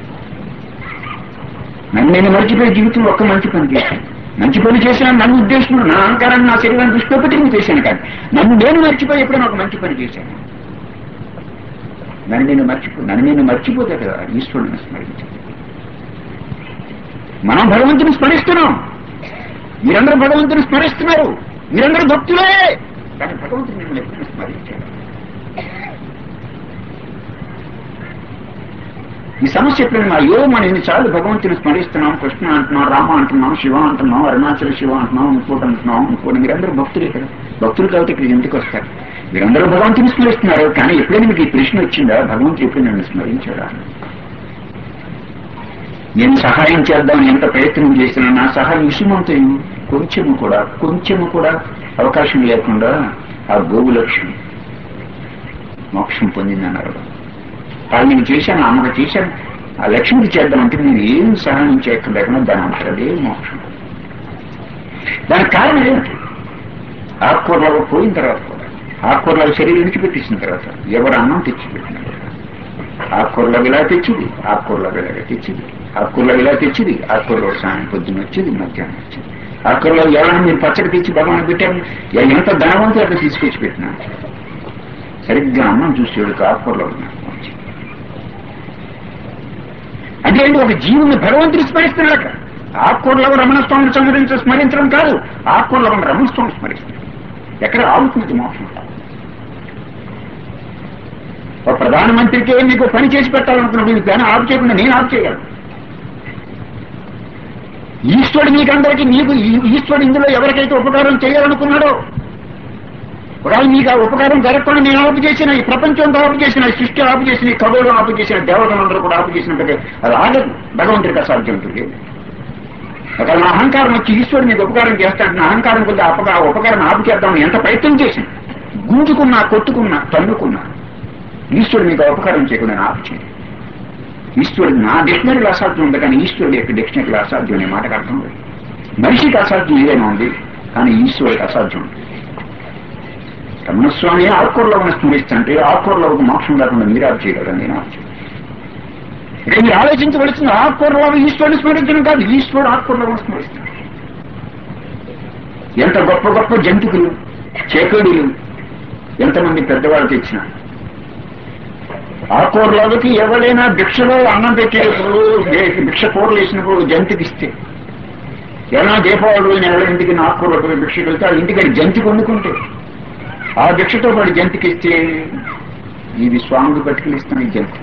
నన్ను నేను మర్చిపోయి జీవితంలో ఒక్క మంచి పని చేశాను మంచి పని చేశాను నన్ను ఉద్దేశంలో నా అహంకారాన్ని నా శరీరాన్ని దృష్టిలో పెట్టుకుని చేశాను కానీ నన్ను నేను మర్చిపోయి ఎప్పుడైనా ఒక మంచి పని చేశాను నన్ను నేను మర్చిపో నన్ను నేను మర్చిపోతే కదా ఈశ్వరుడిని స్మరించాను మనం భగవంతుని స్మరిస్తున్నాం మీరందరూ భగవంతుని స్మరిస్తున్నారు మీరందరూ భక్తులే కానీ భగవంతుని మిమ్మల్ని ఎప్పుడు స్మరించారు ఈ సమస్య ఎప్పుడైనా అయ్యో మనం ఎన్నిసార్లు భగవంతుని స్మరిస్తున్నాం కృష్ణ అంటున్నాం రామ అంటున్నాం శివ అంటున్నాం అరుణాచల శివ అంటున్నాం ఇంకోటి అంటున్నాం ఇంకోటి మీరందరూ భక్తులే కదా భక్తులు కాబట్టి ఇక్కడ ఎందుకు వస్తారు మీరందరూ భగవంతుని స్మరిస్తున్నారు కానీ ఎప్పుడైనా మీకు ఈ ప్రశ్న వచ్చిందా భగవంతుడు ఎప్పుడు నన్ను స్మరించాడా నేను సహాయం చేద్దామని ఎంత ప్రయత్నం చేసినా నా సహాయం విషమంతో కొంచెము కూడా కొంచెము కూడా అవకాశం లేకుండా ఆ గోవు లక్ష్యం మోక్షం పొందిందన్నారు వాళ్ళు నేను చేశాను అమ్మకు చేశాను ఆ లక్ష్మికి చేద్దామంటే నేను ఏం సహాయం చేయక్కర్లేకుండా దాని అంటారు మోక్షం దానికి కారణం ఏంటి ఆకుకూరలో పోయిన తర్వాత కూడా ఆకుకూరలో శరీరం విడిచిపెట్టేసిన తర్వాత ఎవరు అన్నం తెచ్చిపెట్టిన ఆకుకూరలో ఇలా తెచ్చింది ఆకుకూరలో ఇలాగ తెచ్చింది ఆకుకూరలో ఇలా తెచ్చింది ఆకుకూరలో సాయం పొద్దున్న వచ్చింది మధ్యాహ్నం వచ్చింది ఆకుకూరలో ఎవరైనా మీరు పచ్చడి తెచ్చి భగవాన్ పెట్టారు ఎ- ఎంత ధనవంతులు అక్కడ తీసుకొచ్చి పెట్టినా సరిగ్గా అన్నం చూసేవాడికి ఆకుకూరలో ఉన్నారు అంటే ఏంటి ఒక జీవుని భగవంతుడు స్మరిస్తున్నాడు అక్కడ ఆకుకూరలో రమణస్వామిని సంహరించి స్మరించడం కాదు ఆకుకూరలో ఉన్న రమణస్వామిని స్మరిస్తున్నాడు ఎక్కడ ఆగుతుంది మోక్షం ఒక ప్రధానమంత్రికే మీకు పని చేసి పెట్టాలనుకున్నప్పుడు మీకు దాన్ని ఆపు చేయకుండా నేను ఆపు చేయగలను ఈశ్వరుడు మీకందరికీ మీకు ఈ- ఈశ్వరుడు ఇందులో ఎవరికైతే ఉపకారం చేయాలనుకున్నాడో ఒకవేళ మీకు ఆ ఉపకారం జరగకుండా నేను ఆపు చేసిన ఈ ప్రపంచంతో ఆపు చేసిన ఈ సృష్టి ఆపు చేసిన ఈ ఖగోళం ఆపు చేసిన దేవతలందరూ కూడా ఆపు చేసినట్టుగా అది ఆగదు భగవంతుడికి అసాధ్యం ఉంటుంది ఒకవేళ నా అహంకారం వచ్చి ఈశ్వరుడు మీకు ఉపకారం చేస్తాడు నా అహంకారం కొద్ది అపక ఉపకారం ఆపు చేద్దామని ఎంత ప్రయత్నం చేసింది గుంజుకున్నా కొట్టుకున్నా తన్నుకున్నా ఈశ్వరుడు మీకు ఉపకారం చేయకుండా నేను ఆపు చేయను ఈశ్వరుడు నా డిక్షనరీలో అసాధ్యం ఉంది కానీ ఈశ్వరుడు యొక్క డిక్షనరీలో అసాధ్యం అనే మాటకు అర్థం లేదు మనిషికి అసాధ్యం ఏదైనా ఉంది కానీ ఈశ్వరుడికి అసాధ్యం ఉంది రమణస్వామి ఆకుకూరలో ఉన్న స్మరిస్తుంటే ఆకుకూరలో ఒక మోక్షం లేకుండా మీరు ఆపు చేయగలరు నేను ఆపు చేయను ఇక్కడ మీరు ఆలోచించవలసింది ఆకుకూరలో ఈశ్వరుని స్మరించడం కాదు ఈశ్వరుడు ఆకుకూరలో ఉన్న స్మరిస్తున్నాడు ఎంత గొప్ప గొప్ప జంతుకులు చేకడులు ఎంతమంది పెద్దవాళ్ళు తెచ్చినా ఆకూరలోకి ఎవరైనా భిక్షలో అన్నం పెట్టేటప్పుడు దే- భిక్ష కూరలు వేసినప్పుడు జంతుకి ఇస్తే ఎవరైనా దీపావళి రోజున ఎవరి ఇంటికి నాకూరలో పోయి భిక్షకు వెళ్తే ఆ ఇంటికి జంతికి వండుకుంటే ఆ భిక్షతో పాటు జంతికి ఇస్తే ఇది స్వామికి పట్టుకుని ఇస్తాను ఈ జంతి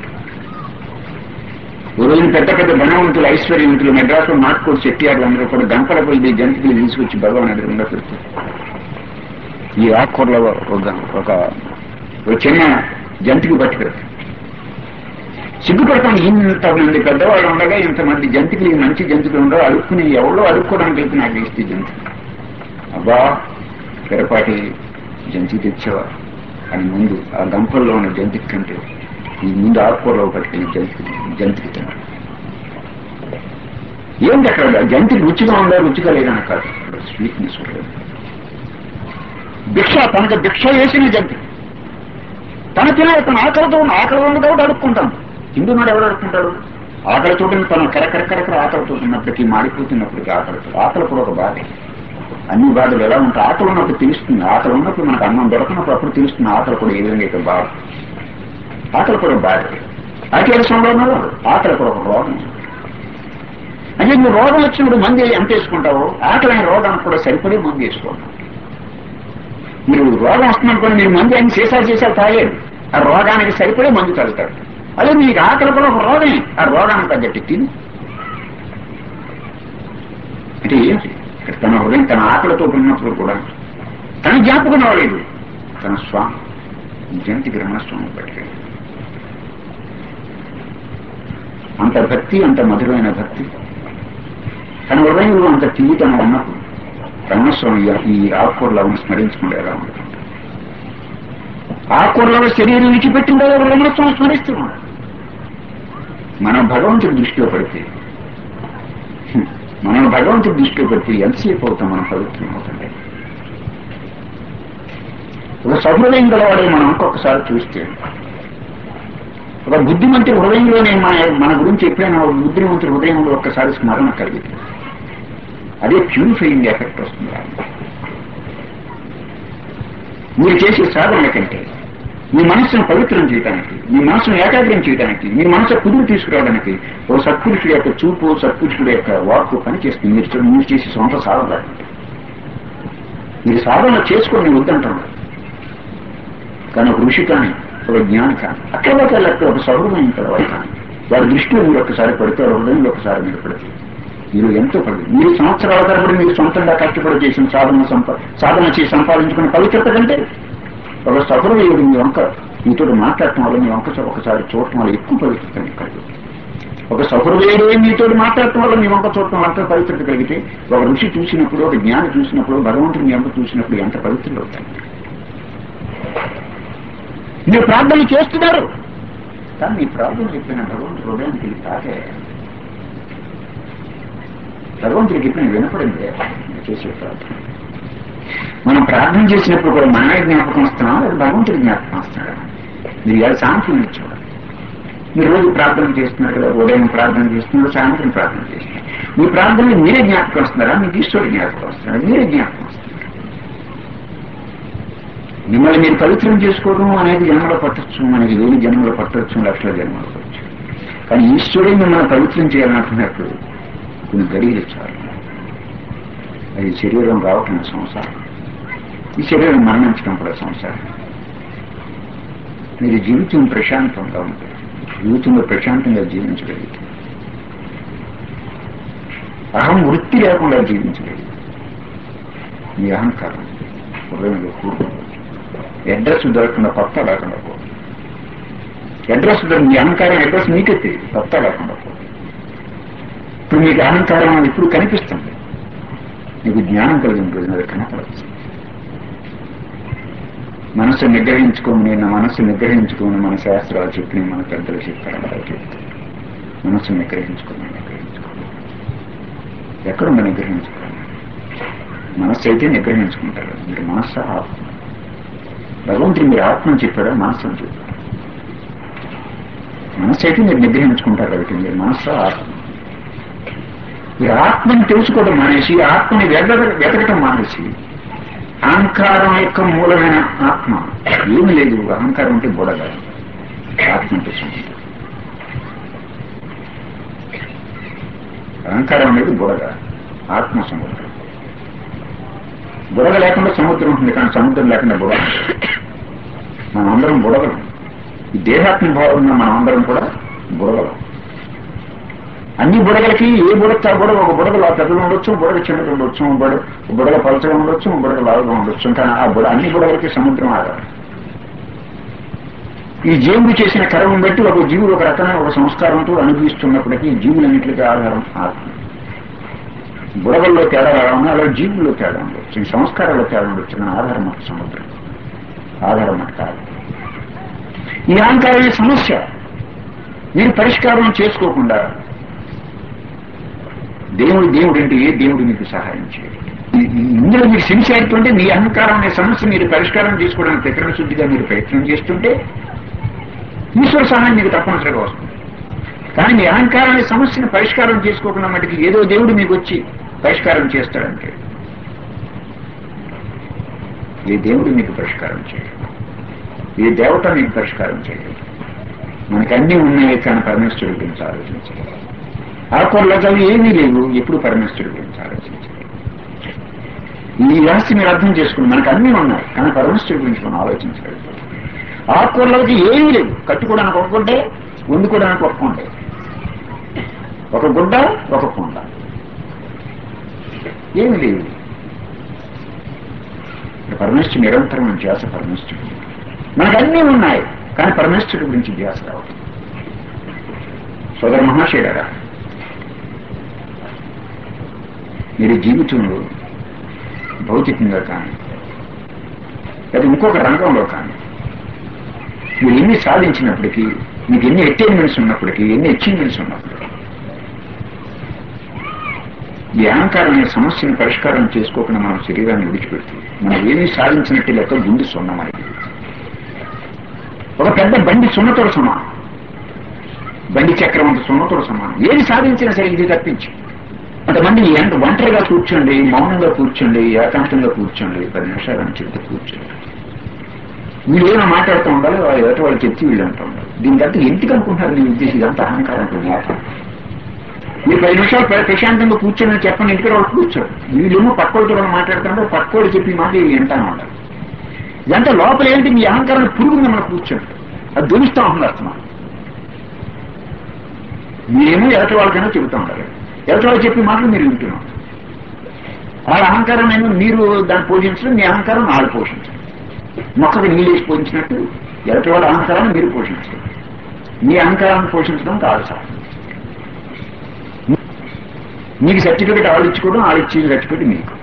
ఓ రోజున పెద్ద పెద్ద ధనవంతులు ఐశ్వర్యవంతులు మెడ్రాస్లో నాటుకోడు చెట్టియారు అందరూ కూడా గంపల పోయి జంతికి తీసుకొచ్చి భగవాన్ ఎదురుగా పెడతారు ఈ ఆకుకూరలో ఒక ఒక ఒక చిన్న జంతికి పట్టుకెళ్తారు సిగ్గుపడతాం ఇంతమంది పెద్దవాళ్ళు ఉండగా ఇంతమంది జంతుకులు ఈ మంచి జంతుకులు ఉండవు అడుక్కుని ఎవరో అడుక్కోవడానికి వెళ్తే నాకు ఇస్తే జంతు అబ్బా పిరపాటి జంతు తెచ్చావా అని ముందు ఆ గంపల్లో ఉన్న జంతుకు కంటే ఈ ముందు ఆకుకూరలో పట్టుకెళ్ళి జంతు జంతుకు తిన్నాడు ఏంటి అక్కడ జంతుకు రుచిగా ఉందా రుచిగా లేదని కాదు స్వీట్నెస్ ఉండదు భిక్ష తనకు భిక్ష వేసిన జంతు తన తినే తన ఆకలితో ఉన్న ఆకలి ఉంది కాబట్టి అడుక్కుంటాను హిందునాడు ఎవరు అడుక్కుంటాడు ఆకలి చూడని తను కరకర కరకర ఆకలితో ఉన్నప్పటికీ మాడిపోతున్నప్పటికీ ఆకలితో ఆకలి కూడా ఒక బాధ అన్ని బాధలు ఎలా ఉంటాయి ఆకలి ఉన్నప్పుడు తెలుస్తుంది ఆకలి ఉన్నప్పుడు మనకు అన్నం దొరకనప్పుడు అప్పుడు తెలుస్తుంది ఆకలి కూడా ఏ విధంగా అయితే బాధ ఆకలి కూడా బాధ ఆకలి సంబంధంలో ఆకలి కూడా ఒక రోగం అంటే నువ్వు రోగం వచ్చినప్పుడు మంది ఎంత వేసుకుంటావో ఆకలి అయిన రోగానికి కూడా సరిపడే మంది వేసుకోవాలి మీరు రోగం వస్తున్నప్పుడు మీరు మందు అని చేసాలు చేసాలు తాగారు ఆ రోగానికి సరిపడే మందు తాగుతారు అదే మీకు ఆకలి కూడా ఒక రోగమే ఆ రోగానికి తగ్గట్టు తిని అంటే ఏంటి ఇక్కడ తన హృదయం తన ఆకలితో ఉన్నప్పుడు కూడా తన జ్ఞాపకం అవ్వలేదు తన స్వామి జంతి గ్రహణస్వామి పట్టుకెళ్ళి అంత భక్తి అంత మధురమైన భక్తి తన హృదయంలో అంత తీయతనం ఉన్నప్పుడు రమణస్వామి ఈ ఆకుకూరలను స్మరించకుండా ఎలా ఉంటుంది ఆకుకూరలో శరీరం విడిచిపెట్టిందో రమణస్వామి స్మరిస్తున్నాడు మనం భగవంతుడి దృష్టిలో పడితే హ్మ్, మనం భగవంతుడి దృష్టిలో పడితే ఎంతసేపు అవుతాం మనం పవిత్రం అవుతుంది ఒక సహృదయం గలవాడే మనం ఇంకొకసారి చూస్తే ఒక బుద్ధిమంతుడి హృదయంలోనే మన మన గురించి ఎప్పుడైనా ఒక బుద్ధిమంతుడి హృదయంలో ఒక్కసారి స్మరణ కలిగితే అదే ప్యూరిఫైయింగ్ ఎఫెక్ట్ వస్తుంది దానికి. మీరు చేసే సాధనల కంటే మీ మనస్సును పవిత్రం చేయడానికి మీ మనస్సును ఏకాగ్రం చేయడానికి మీ మనసు కుదురు తీసుకురావడానికి ఓ సత్పురుషుడు యొక్క చూపు సత్పురుషుడు యొక్క వాక్కు పనిచేస్తుంది మీరు చూ- మీరు చేసే సొంత సాధన లేకుండా. మీరు సాధన చేసుకొని వద్దంటున్నారు కానీ ఒక ఋషి కానీ ఒక జ్ఞాని కానీ అక్కడ అక్కడ ఒక సౌహృదయం కలవాలి కానీ వారి దృష్టిలో మీరు ఒకసారి పడితే హృదయంలో ఒకసారి మీరు పడితే మీరు ఎంతో పడి మీరు సంవత్సరాల తరబడి మీరు సొంతంగా కష్టపడి చేసిన సాధన సంప సాధన చేసి సంపాదించుకున్న పవిత్రత కంటే ఒక సఫలమయ్యుడు మీ వంక మీతో మాట్లాడటం వల్ల మీ వంక ఒకసారి చూడటం వల్ల ఎక్కువ పవిత్రత మీకు కలుగుతుంది ఒక సఫలమయ్యుడు మీతో మాట్లాడటం వల్ల మీ వంక చూడటం వల్ల అంత పవిత్రత కలిగితే ఒక ఋషి చూసినప్పుడు ఒక జ్ఞాని చూసినప్పుడు భగవంతుడు మీ వంక చూసినప్పుడు ఎంత పవిత్రులు అవుతాయి మీరు ప్రార్థన చేస్తున్నారు కానీ మీ ప్రార్థన చెప్పిన భగవంతుడు హృదయానికి వెళ్ళి తాకే భగవంతుడికి ఇప్పుడు వినపడింది మీరు చేసే ప్రార్థన మనం ప్రార్థన చేసినప్పుడు కూడా మనమే జ్ఞాపకం వస్తున్నాం లేదా భగవంతుడి జ్ఞాపకం వస్తున్నాడు మీరు ఎలా సాంఖ్యం చూడాలి మీరు రోజు ప్రార్థన చేస్తున్నారు కదా ఉదయం ప్రార్థన చేస్తున్నారు సాయంత్రం ప్రార్థన చేస్తున్నారు మీ ప్రార్థనలు మీరే జ్ఞాపకం వస్తున్నారా మీకు ఈశ్వరుడు జ్ఞాపకం వస్తున్నారా మీరే జ్ఞాపకం వస్తున్నారు మిమ్మల్ని మీరు పవిత్రం చేసుకోవడం అనేది జన్మలో పట్టచ్చు మనకి వేలు జన్మలో పట్టవచ్చు లక్షల జన్మలో పట్టచ్చు కానీ ఈశ్వరుడు మిమ్మల్ని పవిత్రం చేయాలనుకున్నప్పుడు కొన్ని గడియలు చాలు అది శరీరం రావటం సంసారం ఈ శరీరం మరణించడం కూడా సంసారం మీరు జీవితం ప్రశాంతంగా ఉంటుంది జీవితంలో ప్రశాంతంగా జీవించగలిగితే అహం వృత్తి లేకుండా జీవించగలిగితే మీ అహంకారం హృదయంలో కూడుకుంటుంది అడ్రస్ దొరకకుండా కొత్త లేకుండా పోతుంది అడ్రస్ దొరికి మీ అహంకారం అడ్రస్ మీకే తెలియదు కొత్త లేకుండా పోతుంది ఇప్పుడు మీకు అహంకారం ఇప్పుడు కనిపిస్తుంది మీకు జ్ఞానం కలిగిన రోజున అది కనపడచ్చు మనసు నిగ్రహించుకోమని నా మనసు నిగ్రహించుకోమని మన శాస్త్రాలు చెప్పిన మన పెద్దలు చెప్పారు అలా చెప్తారు మనసు నిగ్రహించుకోమని నిగ్రహించుకోమని ఎక్కడుంది నిగ్రహించుకోమని మనస్సు అయితే నిగ్రహించుకుంటారు మీరు మనస్సు ఆత్మ భగవంతుడు మీరు ఆత్మని చెప్పాడా మనస్సు అని చెప్పాడు మనస్సు అయితే మీరు నిగ్రహించుకుంటారు కాబట్టి మీరు మనస్సు ఆత్మ మీరు ఆత్మని తెలుసుకోవడం మానేసి ఆత్మని వెతక వెతకటం మానేసి అహంకారం యొక్క మూలమైన ఆత్మ ఏమి లేదు అహంకారం అంటే బుడగ ఆత్మ అంటే సముద్రం అహంకారం అనేది బుడగ ఆత్మ సముద్రం బుడగ లేకుండా సముద్రం ఉంటుంది కానీ సముద్రం లేకుండా బుడగ మనం అందరం బుడగలం ఈ దేహాత్మ భావం ఉన్న మనం అందరం కూడా బుడగలం అన్ని బుడగలకి ఏ బుడగ ఆ బుడగ ఒక బుడగ పెద్దగా ఉండొచ్చు బుడగ చిన్నగా ఉండొచ్చు బుడ బుడగ పలచగా ఉండొచ్చు బుడగ లావుగా ఉండొచ్చు కానీ ఆ బుడ అన్ని బుడగలకి సముద్రం ఆధారం ఈ జీవుడు చేసిన కర్మం బట్టి ఒక జీవుడు ఒక రకమైన ఒక సంస్కారంతో అనుభవిస్తున్నప్పటికీ జీవులన్నింటికి ఆధారం ఆత్మ బుడగల్లో తేడా ఎలా ఉన్నా అలా జీవుల్లో తేడా ఉండొచ్చు ఈ సంస్కారాల్లో తేడా ఉండొచ్చు కానీ ఆధారం మనకు సముద్రం ఆధారం మనకు కాదు ఈ అహంకారమే సమస్య మీరు పరిష్కారం చేసుకోకుండా దేవుడు దేవుడు అంటే ఏ దేవుడు మీకు సహాయం చేయడు ఈ- ఈ- ఇందులో మీరు సిన్సియారిటీ ఉంటే మీ అహంకారం అనే సమస్య మీరు పరిష్కారం చేసుకోవడానికి ప్రకరణ శుద్ధిగా మీరు ప్రయత్నం చేస్తుంటే ఈశ్వర సహాయం మీకు తప్పనిసరిగా వస్తుంది కానీ మీ అహంకారం అనే సమస్యను పరిష్కారం చేసుకోకుండా మటుకు ఏదో దేవుడు మీకు వచ్చి పరిష్కారం చేస్తాడంటే ఏ దేవుడు మీకు పరిష్కారం చేయడు ఏ దేవత మీకు పరిష్కారం చేయడు మనకి అన్నీ ఉన్నాయి కానీ పరమేశ్వరుడి గురించి ఆలోచించాలి ఆకుల్లో అవి ఏమీ లేవు ఎప్పుడు పరమేశ్వరుడి గురించి ఆలోచించాలి ఈ రహస్యం మీరు అర్థం చేసుకుని మనకు అన్నీ ఉన్నాయి కానీ పరమేశ్వరుడి గురించి మనం ఆలోచించలేదు ఆకుకూరలకి ఏమీ లేవు కట్టుకోవడానికి ఒక గుడ్డే వండుకోవడానికి ఒక కొండే ఒక గుడ్డ ఒక కొండ ఏమి లేవు పరమేశ్వరుడు నిరంతరం ధ్యాస పరమేశ్వరుడు మనకు అన్నీ ఉన్నాయి కానీ పరమేశ్వరుడి గురించి ధ్యాస రావడం సోదర మహాశయుడారా మీరు జీవితంలో భౌతికంగా కానీ లేదా ఇంకొక రంగంలో కానీ మీరు ఎన్ని సాధించినప్పటికీ మీకు ఎన్ని అటైన్మెంట్స్ ఉన్నప్పటికీ ఎన్ని అచీవ్మెంట్స్ ఉన్నప్పటికీ ఈ అహంకారం అనే సమస్యను పరిష్కారం చేసుకోకుండా మనం శరీరాన్ని విడిచిపెడుతుంది మనం ఏమీ సాధించినట్టు లెక్క గుండె సున్న మనకి ఒక పెద్ద బండి సున్నతోడు సమానం బండి చక్రం అంత సున్నతోడు సమానం ఏది సాధించినా సరే ఇది తప్పించి కొంతమంది ఎంత ఒంటరిగా కూర్చోండి మౌనంగా కూర్చోండి ఏకాంతంగా కూర్చోండి పది నిమిషాలు అని చెప్తే కూర్చోండి వీళ్ళు ఏమైనా మాట్లాడుతూ ఉండాలి వాళ్ళు ఎదుట వాళ్ళు చెప్తే వీళ్ళు అంటూ ఉండాలి దీనికంతా ఎందుకు అనుకుంటారు నీ ఉద్దేశం ఇదంతా అహంకారం జ్ఞాపకం మీరు పది నిమిషాలు ప్ర- ప్రశాంతంగా కూర్చొని చెప్పండి ఇంటికి వాళ్ళు కూర్చోరు వీళ్ళేమో పక్కోడితో వాళ్ళు మాట్లాడుతుంటే పక్కోడు చెప్పి మాట వీళ్ళు వింటానే ఉండాలి ఇదంతా లోపల ఏంటి మీ అహంకారం పురుగు మనం కూర్చోండి అది దునిస్తా ఉంటుంది అర్థమా మీరేమో ఎలటి వాళ్ళకైనా చెబుతూ ఉంటారు ఎలటి వాళ్ళు చెప్పే మాటలు మీరు వింటున్నారు వాళ్ళ అహంకారం ఏమో మీరు దాన్ని పోషించడం మీ అహంకారం వాళ్ళు పోషించడం మొక్కకి నీళ్ళు వేసి పోషించినట్టు ఎలటి వాళ్ళ అహంకారాన్ని మీరు పోషించడం మీ అహంకారాన్ని పోషించడం కాదు సార్ మీకు సర్టిఫికెట్ వాళ్ళు ఇచ్చుకోవడం వాళ్ళు ఇచ్చిన సర్టిఫికెట్ మీకు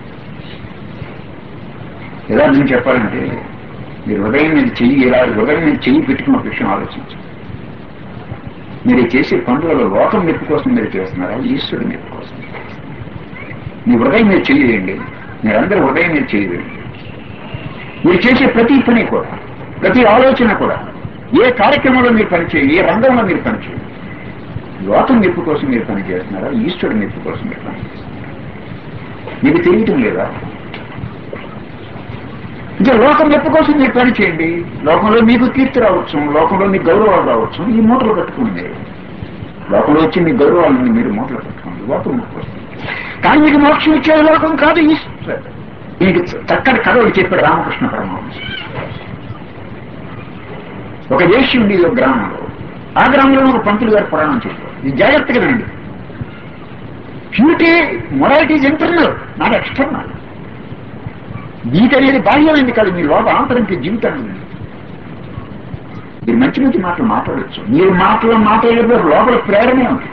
ఎలా నేను చెప్పాలంటే మీరు హృదయం మీద చెయ్యి ఇలా హృదయం మీద చెయ్యి పెట్టుకున్న ఒక విషయం ఆలోచించు మీరు చేసే పనులలో లోకం మెప్పు కోసం మీరు చేస్తున్నారా ఈశ్వరుడు మెప్పు కోసం మీ హృదయం మీద చెయ్యండి మీరందరూ హృదయం మీద చేయవేయండి మీరు చేసే ప్రతి పని కూడా ప్రతి ఆలోచన కూడా ఏ కార్యక్రమంలో మీరు పనిచేయండి ఏ రంగంలో మీరు పనిచేయండి లోకం మెప్పు కోసం మీరు పని చేస్తున్నారా ఈశ్వరుడు మెప్పు కోసం మీరు పని చేస్తున్నారా మీకు తెలియటం లేదా ఇంకా లోకం మెప్పు కోసం మీరు పని చేయండి లోకంలో మీకు కీర్తి రావచ్చు లోకంలో మీకు గౌరవాలు రావచ్చు ఈ మూటలు కట్టుకోండి లోకంలో వచ్చి మీ గౌరవాలని మీరు మూటలు కట్టుకోండి లోకం మెప్పు కోసం కానీ మీకు మోక్షం ఇచ్చే లోకం కాదు ఈశ్వరుడు మీకు చక్కటి కథలు చెప్పాడు రామకృష్ణ పరమహంస ఒక వేష్య ఉంది ఒక గ్రామంలో ఆ గ్రామంలో ఒక పంతులు గారు పురాణం చెప్పారు ఇది జాగ్రత్తగా వినండి purity morality is internal not external నీతి అనేది బాహ్యమైంది కాదు మీ లోపల ఆంతరంకి జీవితాన్ని ఉంది మీరు మంచి మంచి మాటలు మాట్లాడచ్చు మీరు మాటలు మాట్లాడేటప్పుడు లోపల ప్రేరణ ఏమిటి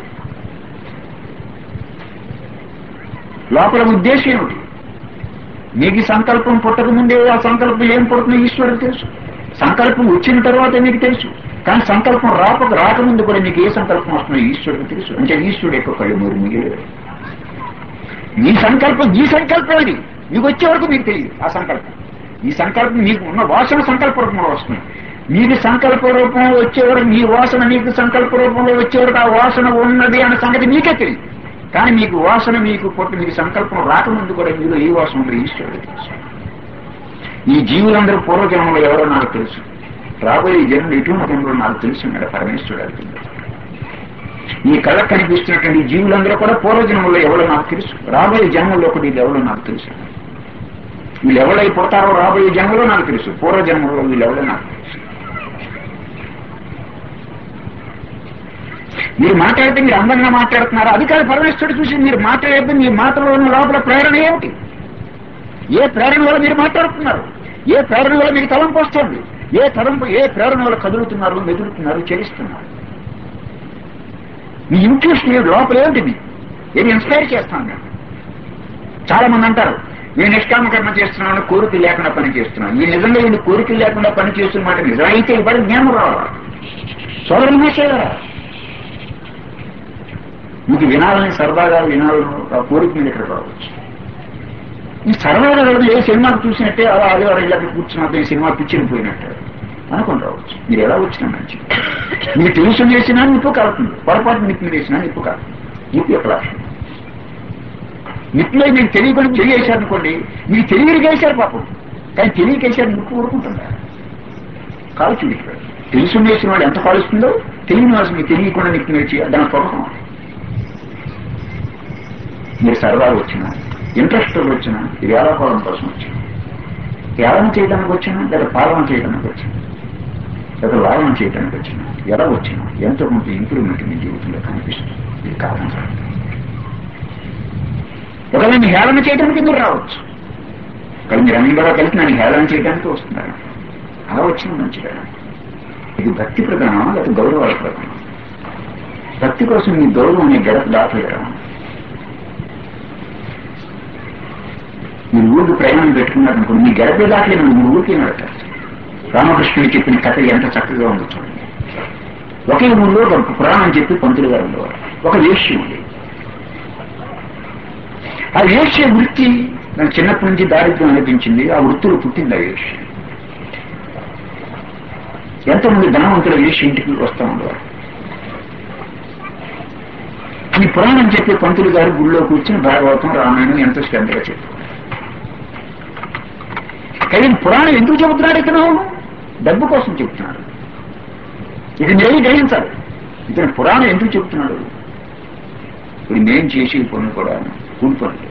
లోపల ఉద్దేశం ఏమిటి మీకు ఈ సంకల్పం పుట్టక ముందే ఆ సంకల్పం ఏం పుడుతుందో ఈశ్వరుడు తెలుసు సంకల్పం వచ్చిన తర్వాత మీకు తెలుసు కానీ సంకల్పం రాక రాకముందు కూడా మీకు ఏ సంకల్పం వస్తుందో ఈశ్వరుడు తెలుసు అంటే ఈశ్వరుడు యొక్క కళ్ళు మీరు మిగిలేదు మీ సంకల్పం ఈ సంకల్పం ఇది మీకు వచ్చే వరకు మీకు తెలియదు ఆ సంకల్పం ఈ సంకల్పం మీకు ఉన్న వాసన సంకల్ప రూపంలో వస్తుంది మీకు సంకల్ప రూపంలో వచ్చే వరకు మీ వాసన మీకు సంకల్ప రూపంలో వచ్చే వరకు ఆ వాసన ఉన్నది అనే సంగతి మీకే తెలియదు కానీ మీకు వాసన మీకు పుట్టి మీకు సంకల్పం రాకముందు కూడా మీలో ఏ వాసన ఉందో ఈశ్వరుడు తెలుసు ఈ జీవులందరూ పూర్వజన్మలో ఎవరో నాకు తెలుసు రాబోయే జన్మలు ఎటువంటి జన్మలో నాకు తెలుసు అన్నాడు పరమేశ్వరుడు అడుగుతుంది ఈ కళ కనిపిస్తున్నటువంటి ఈ జీవులందరూ కూడా పూర్వజన్మలో ఎవరో నాకు తెలుసు రాబోయే జన్మలో ఒకటి వీళ్ళు ఎవరో నాకు తెలుసు వీళ్ళు ఎవరై పుడతారో రాబోయే జన్మలో నాకు తెలుసు పూర్వజన్మలో వీళ్ళు ఎవరో నాకు తెలుసు మీరు మాట్లాడితే మీరు అందంగా మాట్లాడుతున్నారు అది కాదు పరమేశ్వరుడు చూసి మీరు మాట్లాడితే మీ మాటలో ఉన్న లోపల ప్రేరణ ఏమిటి ఏ ప్రేరణ వల్ల మీరు మాట్లాడుతున్నారు ఏ ప్రేరణ వల్ల మీకు తలంపు వస్తుంది ఏ తలంపు ఏ ప్రేరణ వల్ల కదులుతున్నారు మెదులుతున్నారు చెలిస్తున్నారు మీ ఇంట్రెస్ట్ మీరు లోపల ఏమిటి ఏది ఇన్స్పైర్ చేస్తాను నేను చాలా మంది అంటారు నేను నిష్కామ కర్మ చేస్తున్నాను కోరిక లేకుండా పని చేస్తున్నాను ఈ నిజంగా వీళ్ళు కోరికలు లేకుండా పని చేస్తున్న మాట నిజమైతే ఇవ్వడం జ్ఞానం రావాలి సోదరులు చేయరా మీకు వినాలని సరదాగా వినాలని ఆ కోరిక మీద ఇక్కడ రావచ్చు ఈ సరదాగా రోజు ఏ సినిమాకు చూసినట్టే అలా ఆదివారం ఇళ్ళకి కూర్చున్నట్టు ఈ సినిమా పిచ్చిని పోయినట్టు అనుకుని రావచ్చు మీరు ఎలా వచ్చినా మంచి మీరు తెలుసు చేసినా నిప్పు కాలుతుంది పొరపాటు నిప్పు వేసినా నిప్పు కాలుతుంది నిప్పు యొక్క లక్షణం నిప్పులో మీకు తెలియకుండా తెలియజేశారు అనుకోండి మీకు తెలియక వేశారు పాపం కానీ తెలియకేశారు నిప్పు ఊరుకుంటుందా కాల్చి విడిపోయాడు తెలుసు వేసిన వాడు ఎంత కాలుస్తుందో తెలియని వాసు మీకు తెలియకుండా నిప్పు నేర్చి దాని పొరకం మీరు సరదాగా వచ్చినా ఇంట్రెస్ట్ వచ్చినా ఇది ఏడాకోవడం కోసం వచ్చినా ఏడన చేయడానికి వచ్చినా లేదా పాలన చేయడానికి వచ్చినా లేదా లాభం చేయడానికి వచ్చినా ఎలా వచ్చినా ఎంతో కొంత ఇంప్రూవ్మెంట్ మీ జీవితంలో కనిపిస్తుంది ఇది కారణం కాదు ఒకవేళ మీ హేళన చేయడానికి మీరు రావచ్చు కానీ మీరు అందరూ కలిసి నన్ను హేళన చేయడానికి వస్తున్నారు అలా వచ్చిన మంచిగా ఇది భక్తి ప్రధానం లేదా గౌరవాల ప్రధానం భక్తి కోసం మీ గౌరవం అనే గడప దాటలేరా మీరు ఊరికి ప్రయాణం పెట్టుకున్నారనుకో మీ గడప దాటలేదు మీరు ఊరికే నడతారు రామకృష్ణుడు చెప్పిన కథ ఎంత చక్కగా ఉందో చూడండి ఒకే ఊళ్ళో ఒక పురాణం చెప్పి పంతులు గారు ఉండేవారు ఒక వేష్య ఉంది ఆ వేష్య వృత్తి నాకు చిన్నప్పటి నుంచి దారిద్ర్యం అనిపించింది ఆ వృత్తిలో పుట్టింది ఆ వేష్య ఎంతమంది ధనవంతుల వేష్య ఇంటికి వస్తూ ఉండేవారు ఈ పురాణం చెప్పే పంతులు గారు గుళ్ళో కూర్చొని భాగవతం రామాయణం ఎంతో శ్రద్ధగా చెప్పారు కానీ పురాణం ఎందుకు చెబుతున్నాడు ఇతను డబ్బు కోసం చెబుతున్నాడు ఇది నేను గ్రహించాలి ఇతను పురాణం ఎందుకు చెబుతున్నాడు ఇప్పుడు నేను చేసి పనులు కూడా కూలి పనులు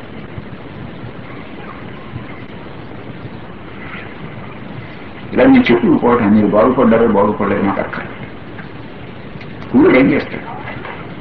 ఇలా మీరు చెప్పులు పోవటం మీరు బాగుపడ్డారో బాగుపడ్డారో మాకు అక్క కూలి ఏం చేస్తాడు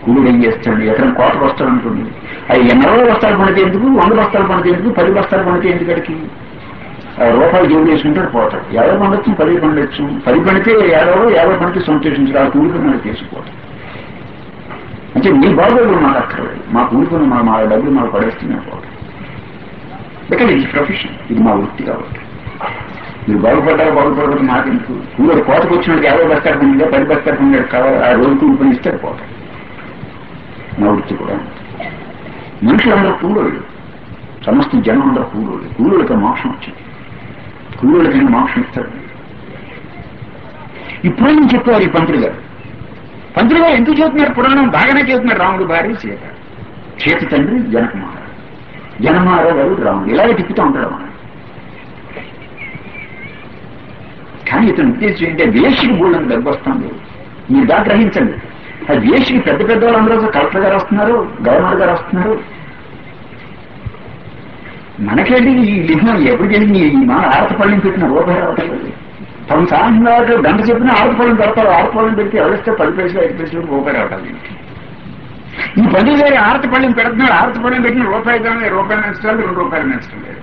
కూలీడు ఏం చేస్తాడు ఎక్కడ కోతకు వస్తాడు అనుకోండి అది ఎన్నో బస్తాలు పడితే ఎందుకు వంద బస్తాలు పడితే ఎందుకు పది బస్తాలు పడితే ఎందుకు అడిగి రూపాయలు జోలు చేసుకుంటాడు పోతాడు యాభై పండొచ్చు పది పండొచ్చు పది పడితే యాభై యాభై పడితే సంతోషించాడు ఆ కూలికి మనకి తీసుకుపోతాడు అంటే మీ బాగోగులు మాకు అక్కర్లేదు మా కూలికొని మా మా డబ్బులు మాకు పడేస్తూనే పోతాం ఇక్కడ ఇది ప్రొఫెషన్ ఇది మా వృత్తి కాబట్టి మీరు బాగుపడ్డారు బాగుపడకపోతే మాకెందుకు కూలర్ కోతకు వచ్చినట్టు యాభై బస్తాలు పొందిగా పది బస్తాలు పొందాడు కావాలి ఆ రోజు కూలి పని ఇస్తే పోతాం నా వృత్తి కూడా మనుషులందరూ కూలోళ్ళు సమస్త జనం అందరూ కూలోళ్ళు కూలోళ్ళకి మోక్షం వచ్చింది కూలోళ్ళకైనా మోక్షం ఇస్తాడు ఇప్పుడే నేను చెప్పారు ఈ పంతులు గారు పంతులు గారు ఎందుకు చెబుతున్నారు పురాణం బాగానే చెబుతున్నారు రాముడు భార్య సీత సీత తండ్రి జనకుమార జనమారావు రాముడు ఇలాగే తిప్పుతూ ఉంటాడు మనం కానీ ఇతను ఉద్దేశం ఏంటంటే వేషికి బోళ్ళని డబ్బు వస్తుంది మీరు దాకా గ్రహించండి ఆ వేషికి పెద్ద పెద్ద వాళ్ళందరూ కలెక్టర్ గారు వస్తున్నారు గవర్నర్ గారు వస్తున్నారు మనకేంటి ఈ లిహం ఎప్పుడు జరిగింది ఈ మన ఆడపళ్ళని పెట్టిన రూపాయి రావట్లేదు తమ సాయంత్రం గంట చెప్పిన ఆడపళ్ళని పెడతారు ఆడపళ్ళని పెడితే ఎవరిస్తే పది పైసలు ఐదు పైసలు రూపాయి రావట్లేదు ఈ పది వేరే ఆడపళ్ళని పెడుతున్నాడు ఆడపళ్ళని పెట్టిన రూపాయి కానీ రూపాయలు నచ్చలేదు రెండు రూపాయలు నచ్చలేదు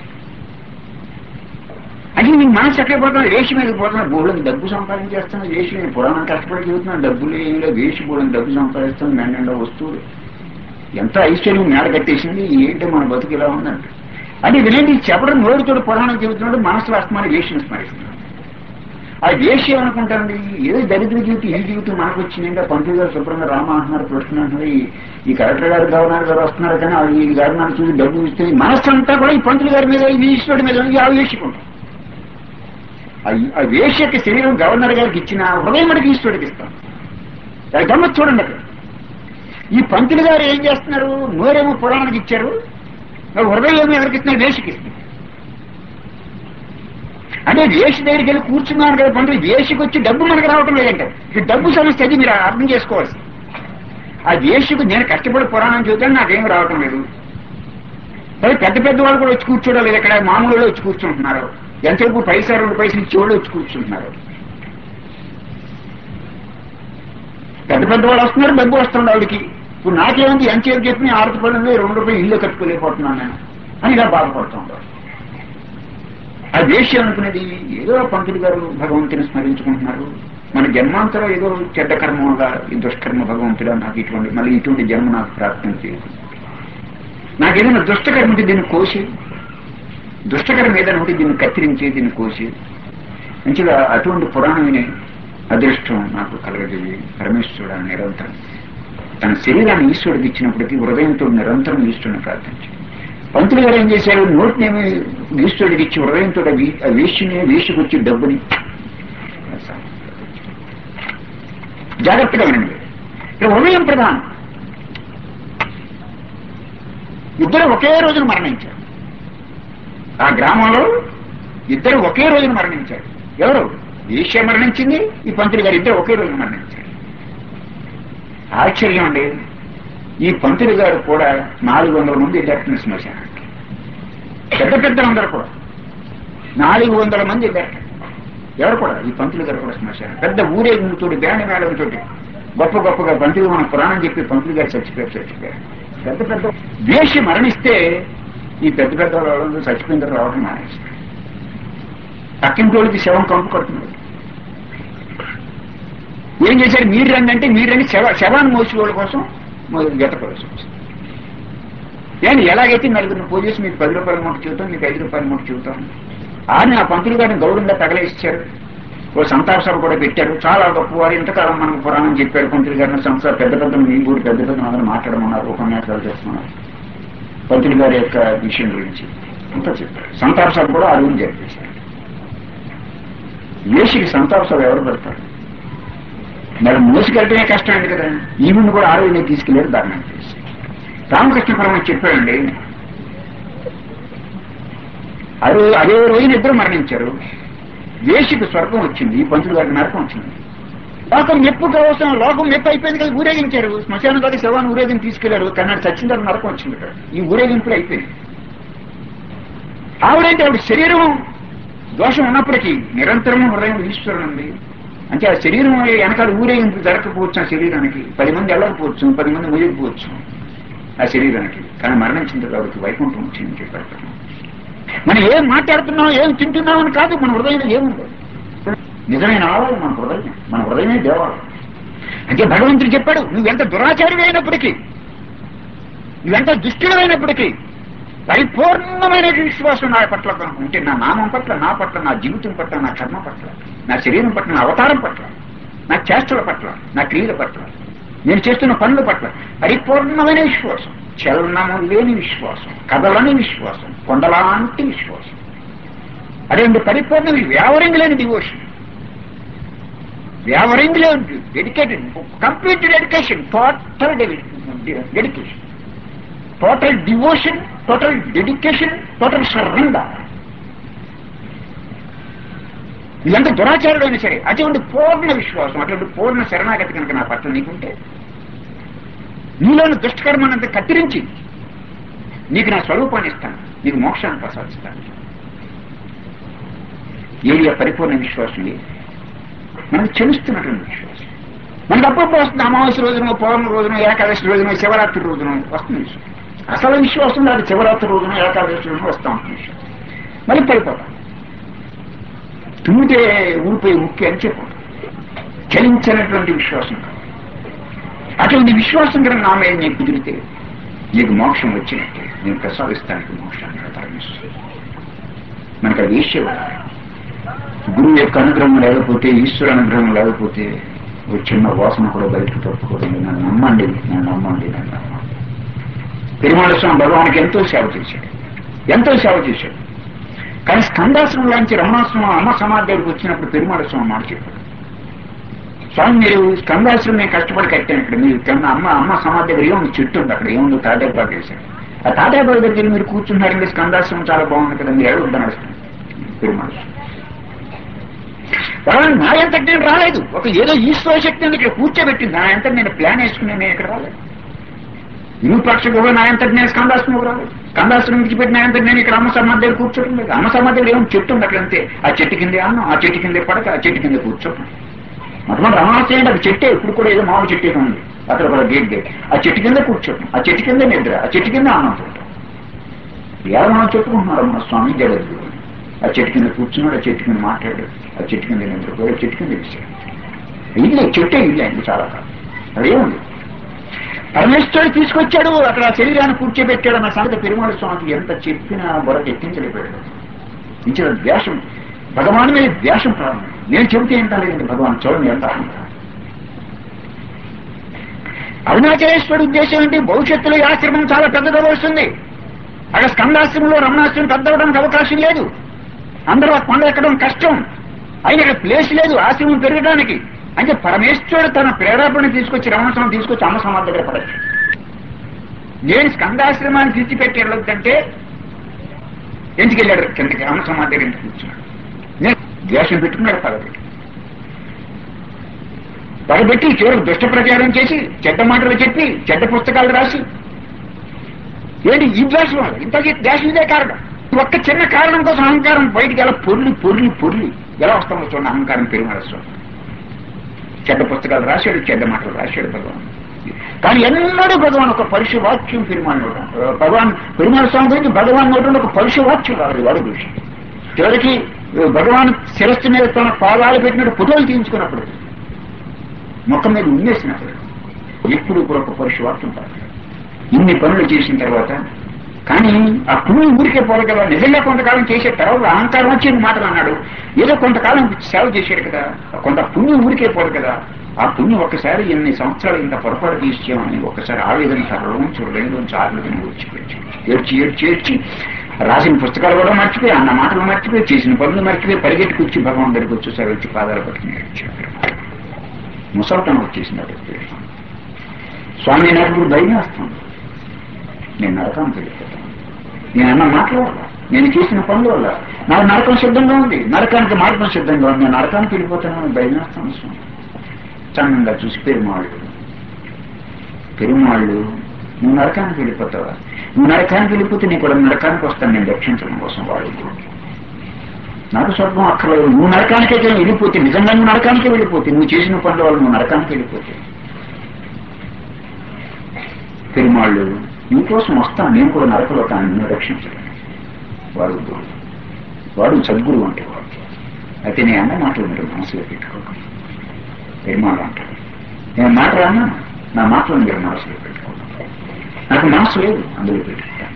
అది నీ మనసు ఎక్కడ పోతున్నా వేషి మీద పోతున్నా బోళ్ళని డబ్బు సంపాదించేస్తున్నా వేషి మీద పురాణం కష్టపడి చెబుతున్నా డబ్బులు ఏమిలో వేషి బోళ్ళని డబ్బు సంపాదిస్తాను మెండంలో వస్తువులు ఎంత ఐశ్వర్యం మేడ కట్టేసింది ఏంటో మన బతుకు ఇలా ఉందంట అది వినండి చెప్పడం నోరుతోడు పురాణం చెబుతున్నాడు మనసులో అస్తమాని వేషిని స్మరిస్తున్నాడు ఆ వేషి అనుకుంటానండి ఏదో దరిద్ర జీవితం ఈ జీవితం మనకు వచ్చింది ఇంకా పంతులు గారు శుభ్రంగా రామ అంటున్నారు కృష్ణ అంటున్నారు ఈ- ఈ కలెక్టర్ గారు గవర్నర్ గారు వస్తున్నారు కానీ ఆ ఈ గారు నాకు చూసి డబ్బు ఇస్తే ఈ మనస్సు అంతా కూడా ఈ పంతులు గారి మీద ఈ ఈశ్వరుడి మీద ఉంది, ఆ వేషికుంటాం ఆ ఈ- ఆ వేష యొక్క శరీరం గవర్నర్ గారికి ఇచ్చిన హృదయం మనకి ఈశ్వరుడికి ఇస్తాం అది గమ్మత్ చూడండి అక్కడ ఈ పంతులు గారు ఏం చేస్తున్నారు నోరేమో పురాణానికి ఇచ్చారు మరి హృదయం ఏమో ఎవరికి ఇస్తున్నారు వేషకి ఇస్తున్నారు అంటే వేష దగ్గరికి వెళ్ళి కూర్చున్నాను కదా పంతులు వేషకి వచ్చి డబ్బు మనకు రావటం లేదంట ఇది డబ్బు సమస్య అది మీరు అర్థం చేసుకోవాల్సి ఆ వేషకు నేను కష్టపడి పురాణం చూద్దాను నాకేం రావటం లేదు మరి పెద్ద పెద్ద వాళ్ళు కూడా వచ్చి కూర్చోడం లేదు ఇక్కడ మామూలు వాళ్ళు వచ్చి కూర్చుంటున్నారు ఎంతసేపు పైసా రెండు పైసలు ఇచ్చే వాళ్ళు వచ్చి కూర్చుంటున్నారు పెద్ద పెద్ద వాళ్ళు వస్తున్నారు డబ్బు వస్తుంది వాళ్ళకి ఇప్పుడు నాకేముంది ఎంతసేపు చెప్పి ఆరు రూపాయలు రెండు రూపాయలు ఇల్లు కట్టుకోలేకపోతున్నాను నేను అని ఇలా బాధపడుతుంటారు ఆ దేశం అనుకునేది ఏదో పంతులు గారు భగవంతుని స్మరించుకుంటున్నారు మన జన్మాంతరం ఏదో చెడ్డ కర్మ వల్ల ఈ దుష్కర్మ భగవంతుడా నాకు ఇటువంటి మళ్ళీ ఇటువంటి జన్మ నాకు ప్రార్థన చేయదు నాకేదైనా దుష్టకర్మ ఉంటే దీన్ని కోసి దుష్టకరం ఏదైనా ఉంటే దీన్ని కత్తిరించి దీన్ని కోసి మంచిగా అటువంటి పురాణమైన అదృష్టం నాకు కలగజేయి పరమేశ్వరుడు నిరంతరం తన శరీరాన్ని ఈశ్వరుడికి ఇచ్చినప్పటికీ హృదయంతో నిరంతరం ఈశ్వరుని ప్రార్థించి పంతులు గారు ఏం చేశారు నోటినేమి ఈశ్వరుడికి ఇచ్చి హృదయంతో ఆ వీ- ఆ వేష్యని వేసుకొచ్చి డబ్బుని జాగ్రత్తగా వినండి ఇక్కడ హృదయం ప్రధానం ఇద్దరు ఒకే రోజున మరణించారు ఆ గ్రామంలో ఇద్దరు ఒకే రోజున మరణించారు ఎవరు ఈశ్వ మరణించింది ఈ పంతులు గారు ఇద్దరు ఒకే రోజున మరణించారు ఆశ్చర్యం అండి ఈ పంతులు గారు కూడా నాలుగు వందల మంది వెళ్ళారు శ్మశానానికి పెద్ద పెద్దలందరూ కూడా నాలుగు వందల మంది వెళ్ళారు ఎవరు కూడా ఈ పంతులు గారు కూడా శ్మశానం పెద్ద ఊరేగింపుతో బ్యాండ్ మేళంతో గొప్ప గొప్పగా పంతులు మన పురాణం చెప్పి పంతులు గారు చచ్చిపోయారు చచ్చిపోయారు పెద్ద పెద్ద వేషి మరణిస్తే ఈ పెద్ద పెద్ద వాళ్ళు చచ్చిపోయిన తర్వాత రావడం మానేస్తారు పక్కింటోళ్ళకి శవం కంపు కడుతున్నారు ఏం చేశారు మీరు రండి అంటే మీరు రండి శవ శవాన్ని మోసుకోవడం కోసం గతపడాల్సి వస్తుంది నేను ఎలాగైతే నలుగురిని పూజ చేసి మీకు పది రూపాయల మూట చూద్దాం మీకు ఐదు రూపాయల మూట చూద్దాం అని ఆ పంతులు గారిని గౌరవంగా తగలేసిచ్చారు ఓ సంతాప సభ కూడా పెట్టారు చాలా గొప్పవారు ఇంతకాలం మనకు పురాణం చెప్పారు పంతులు గారిని సంస్థ పెద్ద పెద్ద మీ ఊరు పెద్ద పెద్ద అందరూ మాట్లాడమన్నారు ఉపన్యాసాలు చేస్తున్నారు పంతులు గారి యొక్క విషయం గురించి అంతా చెప్పారు సంతాప సభ కూడా అడుగులు జరిపేశారు వేషికి సంతాప సభ ఎవరు పెడతారు మరి మోసుకెళ్ళటమే కష్టమైంది కదా ఈవిని కూడా ఆరోగ్యం తీసుకెళ్లారు దారుణం చేసి రామకృష్ణ పరమ చెప్పాడండి అదే అదే రోజున ఇద్దరు మరణించారు వేషికి స్వర్గం వచ్చింది ఈ పంతులు గారికి నరకం వచ్చింది లోకం మెప్పు అవసరం లోకం మెప్పు అయిపోయింది కదా ఊరేగించారు శ్మశానం గారి శవాన్ని ఊరేగింపు తీసుకెళ్లారు కన్నాడు చచ్చిన తర్వాత నరకం వచ్చింది ఇక్కడ ఈ ఊరేగింపులు అయిపోయింది ఆవిడంటే ఆవిడ శరీరం దోషం ఉన్నప్పటికీ నిరంతరం హృదయం ఈశ్వరుడు ఉంది అంటే ఆ శరీరం వెనకాల ఊరేగింపు జరగకపోవచ్చు ఆ శరీరానికి పది మంది వెళ్ళకపోవచ్చు పది మంది మునిగిపోవచ్చు ఆ శరీరానికి కానీ మరణించిన తర్వాత వైకుంఠం వచ్చింది చెప్పారు మనం ఏం మాట్లాడుతున్నాం ఏం తింటున్నాం అని కాదు మన హృదయంలో ఏముంది నిజమైన ఆలయం మన హృదయం మన హృదయమే దేవాలయం అంటే భగవంతుడు చెప్పాడు నువ్వెంత దురాచారి అయినప్పటికీ నువ్వెంత దుష్టుడైనప్పటికీ పరిపూర్ణమైన విశ్వాసం నా పట్ల ఉంటే నా నామం పట్ల నా పట్ల నా జీవితం పట్ల నా కర్మ పట్ల నా శరీరం పట్ల నా అవతారం పట్ల నా చేష్టల పట్ల నా క్రియల పట్ల నేను చేస్తున్న పనుల పట్ల పరిపూర్ణమైన విశ్వాసం చలనము లేని విశ్వాసం కదలని విశ్వాసం కొండలాంటి విశ్వాసం అదే పరిపూర్ణ వ్యావరింగ్ లేని డివోషన్ వ్యావరింగ్ లేని dedicated complete dedication total dedication total devotion total dedication total surrender ఇదంతా దురాచారుడైనా సరే అటువంటి పూర్ణ విశ్వాసం అటువంటి పూర్ణ శరణాగతి కనుక నా పట్ల నీకుంటే నీలోని దుష్టకర్మనంత కత్తిరించి నీకు నా స్వరూపాన్ని ఇస్తాను నీకు మోక్షాన్ని ప్రసాదిస్తాను ఏది ఆ పరిపూర్ణ విశ్వాసం లేదు మనకు చెలుస్తున్నటువంటి విశ్వాసం మనకు అప్పుడప్పుడు వస్తుంది అమావాస్య రోజున పౌర్ణ రోజున ఏకాదశి రోజున శివరాత్రి రోజున వస్తుంది విశ్వాసం అసలు విశ్వాసం అది శివరాత్రి రోజున ఏకాదశి రోజున వస్తూ ఉంటుంది విశ్వాసం మళ్ళీ పడిపోతాం తుమ్మితే ఊరిపోయి ముక్కి అని చెప్పు చలించినటువంటి విశ్వాసం కాదు అటువంటి విశ్వాసం కనుక నా మీద నీకు కుదిరితే నీకు మోక్షం వచ్చినట్టే నేను ప్రసాదిస్తానికి మోక్షాన్ని పరమేశ్వరు మనకు అది ఈశ్వరు గురువు యొక్క అనుగ్రహం లేకపోతే ఈశ్వర అనుగ్రహం లేకపోతే ఒక చిన్న వాసన కూడా బయటకు తప్పుకోవడం నన్ను నమ్మండి నన్ను నమ్మండి నన్ను నమ్మండి పెరుమాళ స్వామి భగవానికి ఎంతో సేవ చేశాడు ఎంతో సేవ చేశాడు కానీ స్కందాశ్రమంలోంచి రమణాశ్రమం అమ్మ సమాధి దగ్గరికి వచ్చినప్పుడు పెరుమాళ స్వామి మాట చెప్పాడు స్వామి మీరు స్కందాశ్రమం నేను కష్టపడి కట్టాను ఇక్కడ మీరు కన్నా అమ్మ అమ్మ సమాధి దగ్గర ఏముంది చెట్టు ఉంది అక్కడ ఏముంది తాటాబాగ్ వేశారు ఆ తాటాబాగ్ దగ్గర మీరు కూర్చున్నారండి స్కందాశ్రమం చాలా బాగుంది కదా మీరు ఏడు నడుస్తుంది పెరుమాళ స్వామి భగవాన్ నా ఎంత నేను రాలేదు ఒక ఏదో ఈశ్వర శక్తి ఉంది ఇక్కడ కూర్చోబెట్టింది నా ఎంత నేను ప్లాన్ వేసుకుని నేను ఇక్కడ రాలేదు విరూపాక్ష గుహ నా ఎంత నేను స్కందాశ్రమం రాలేదు స్కందాశ్రమం విడిచిపెట్టి నా ఎంత నేను ఇక్కడ అమ్మ సమాధి దగ్గర కూర్చోటం లేదు అమ్మ సమాధి దగ్గర ఏమో చెట్టు ఉంది అక్కడ అంతే ఆ చెట్టు కిందే అన్నం ఆ చెట్టు కిందే పడక ఆ చెట్టు కింద కూర్చోటం మొట్టమొదటి రమణాశ్రయం అంటే అది చెట్టే ఇప్పుడు కూడా ఏదో మామూలు చెట్టు ఏదో ఉంది అక్కడ కూడా గేట్ గేట్ ఆ చెట్టు కింద కూర్చోటం ఆ చెట్టు కింద నిద్ర ఆ చెట్టు కింద అన్నం తింటాం ఎవరు మనం చెప్పుకుంటున్నారు మన స్వామి జగద్గురు ఆ చెట్టు కింద కూర్చున్నాడు ఆ చెట్టు కింద మాట్లాడాడు ఆ చెట్టు కింద నిద్రపోయి ఆ చెట్టు కింద వేసాడు ఇల్లే చెట్టే ఇల్లే అండి చాలా కాలం అదేముంది పరమేశ్వరుడు తీసుకొచ్చాడు అక్కడ ఆ శరీరాన్ని కూర్చోబెట్టాడు అన్న సంగతి పెరుమాళ స్వామికి ఎంత చెప్పినా బొరకు ఎక్కించలేకపోయాడు ఇచ్చిన ద్వేషం భగవాన్ మీద ద్వేషం ప్రారంభం నేను చెబితే ఏంటా లేదండి భగవాన్ చూడండి ఎంత అహంకారం. అరుణాచలేశ్వరుడు ఉద్దేశం ఏంటి భవిష్యత్తులో ఈ ఆశ్రమం చాలా పెద్దగా వస్తుంది అక్కడ స్కందాశ్రమంలో రమణాశ్రమం పెద్ద అవడానికి అవకాశం లేదు అందరూ ఆ కొండ ఎక్కడం కష్టం అయినా ఇక్కడ ప్లేస్ లేదు ఆశ్రమం పెరగడానికి అంటే పరమేశ్వరుడు తన ప్రేరేపణ తీసుకొచ్చి రమణాశ్రమం తీసుకొచ్చి అమ్మ సమాధి దగ్గర పడచ్చు నేను స్కందాశ్రమాన్ని తీర్చిపెట్టి వెళ్ళొద్దంటే ఎందుకు వెళ్ళాడు కిందకి అమ్మ సమాధి దగ్గర ఎందుకు కూర్చున్నాడు నేను ద్వేషం పెట్టుకున్నాడు పగబెట్టి పగబెట్టి చివరికి దుష్ట ప్రచారం చేసి చెడ్డ మాటలు చెప్పి చెడ్డ పుస్తకాలు రాసి ఏంటి ఈ ద్వేషం వల్ల ఇంతకీ ద్వేషం ఇదే కారణం ఒక్క చిన్న కారణం కోసం అహంకారం బయటికి ఎలా పొర్లి పొర్లి పొర్లి ఎలా వస్తామో చూడండి అహంకారం పెరుమాళస్వామి చెడ్డ పుస్తకాలు రాశాడు చెడ్డ మాటలు రాశాడు భగవాన్ కానీ ఎన్నడూ భగవాన్ ఒక పరుష వాక్యం పెరుమాళ్ భగవాన్ పెరుమాళ స్వామి గురించి భగవాన్ నోటి ఒక పరుష వాక్యం రాదు వాడు దృష్టి చివరికి భగవాన్ శిరస్సు మీద తన పాదాలు పెట్టినట్టు ఫోటోలు తీయించుకున్నప్పుడు ముఖం మీద ఉండేసినప్పుడు ఎప్పుడు కూడా ఒక పరుష వాక్యం కాదు ఇన్ని పనులు చేసిన తర్వాత కానీ ఆ పుణ్యం ఊరికే పోదు కదా నిజంగా కొంతకాలం చేసే తర్వాత అహంకారం వచ్చి ఎన్ని మాటలు అన్నాడు ఏదో కొంతకాలం సేవ చేశాడు కదా కొంత పుణ్యం ఊరికే పోదు కదా ఆ పుణ్యం ఒక్కసారి ఎన్ని సంవత్సరాలు ఇంత పొరపాటు తీసుకోమని ఒక్కసారి ఆవేదన తరలోంచి రెండులోంచి ఆరులోకి వచ్చిపోయి ఏడ్చి ఏడ్చి ఏడ్చి రాసిన పుస్తకాలు కూడా మర్చిపోయి అన్న మాటలు మర్చిపోయి చేసిన పనులు మర్చిపోయి పరిగెట్టి కూర్చి భగవాన్ దగ్గరికి వచ్చేసారి వచ్చి పాదాలు పట్టుకుని ఏడ్చాడు ముసల్తనం వచ్చేసింది స్వామి నాకు ఇప్పుడు భయం వేస్తాను నేను నరకానికి వెళ్ళిపోతాను నేను అన్న మాటల వల్ల నేను చేసిన పనుల వల్ల నాకు నరకం సిద్ధంగా ఉంది నరకానికి మార్గం సిద్ధంగా ఉంది నేను నరకానికి వెళ్ళిపోతానని భయం వేస్తాను స్వామి చందంగా చూసి పెరుమాళ్ళు పెరుమాళ్ళు నువ్వు నరకానికి వెళ్ళిపోతావా నువ్వు నరకానికి వెళ్ళిపోతే నీ కూడా నరకానికి వస్తాను నేను రక్షించడం కోసం వాడు నాకు స్వర్గం అక్కర్లేదు నువ్వు నరకానికే వెళ్ళిపోతే నిజంగా నువ్వు నరకానికే వెళ్ళిపోతే నువ్వు చేసిన పనుల వల్ల నువ్వు నరకానికి వెళ్ళిపోతే పెరుమాళ్ళు నీకోసం వస్తాను నేను కూడా నరకలోకాన్ని నిన్ను రక్షించడం వాడు గురువు వాడు సద్గురువు అంటే వాడు అయితే నేను అన్న మాటలు మీరు మనసులో పెట్టుకోకండి పెరుమాళ్ళు అంటాడు నేను మాట రానా నా మాటలను మీరు మనసులో పెట్టుకోండి నాకు మనసు లేదు అందులో పెట్టుకుంటాను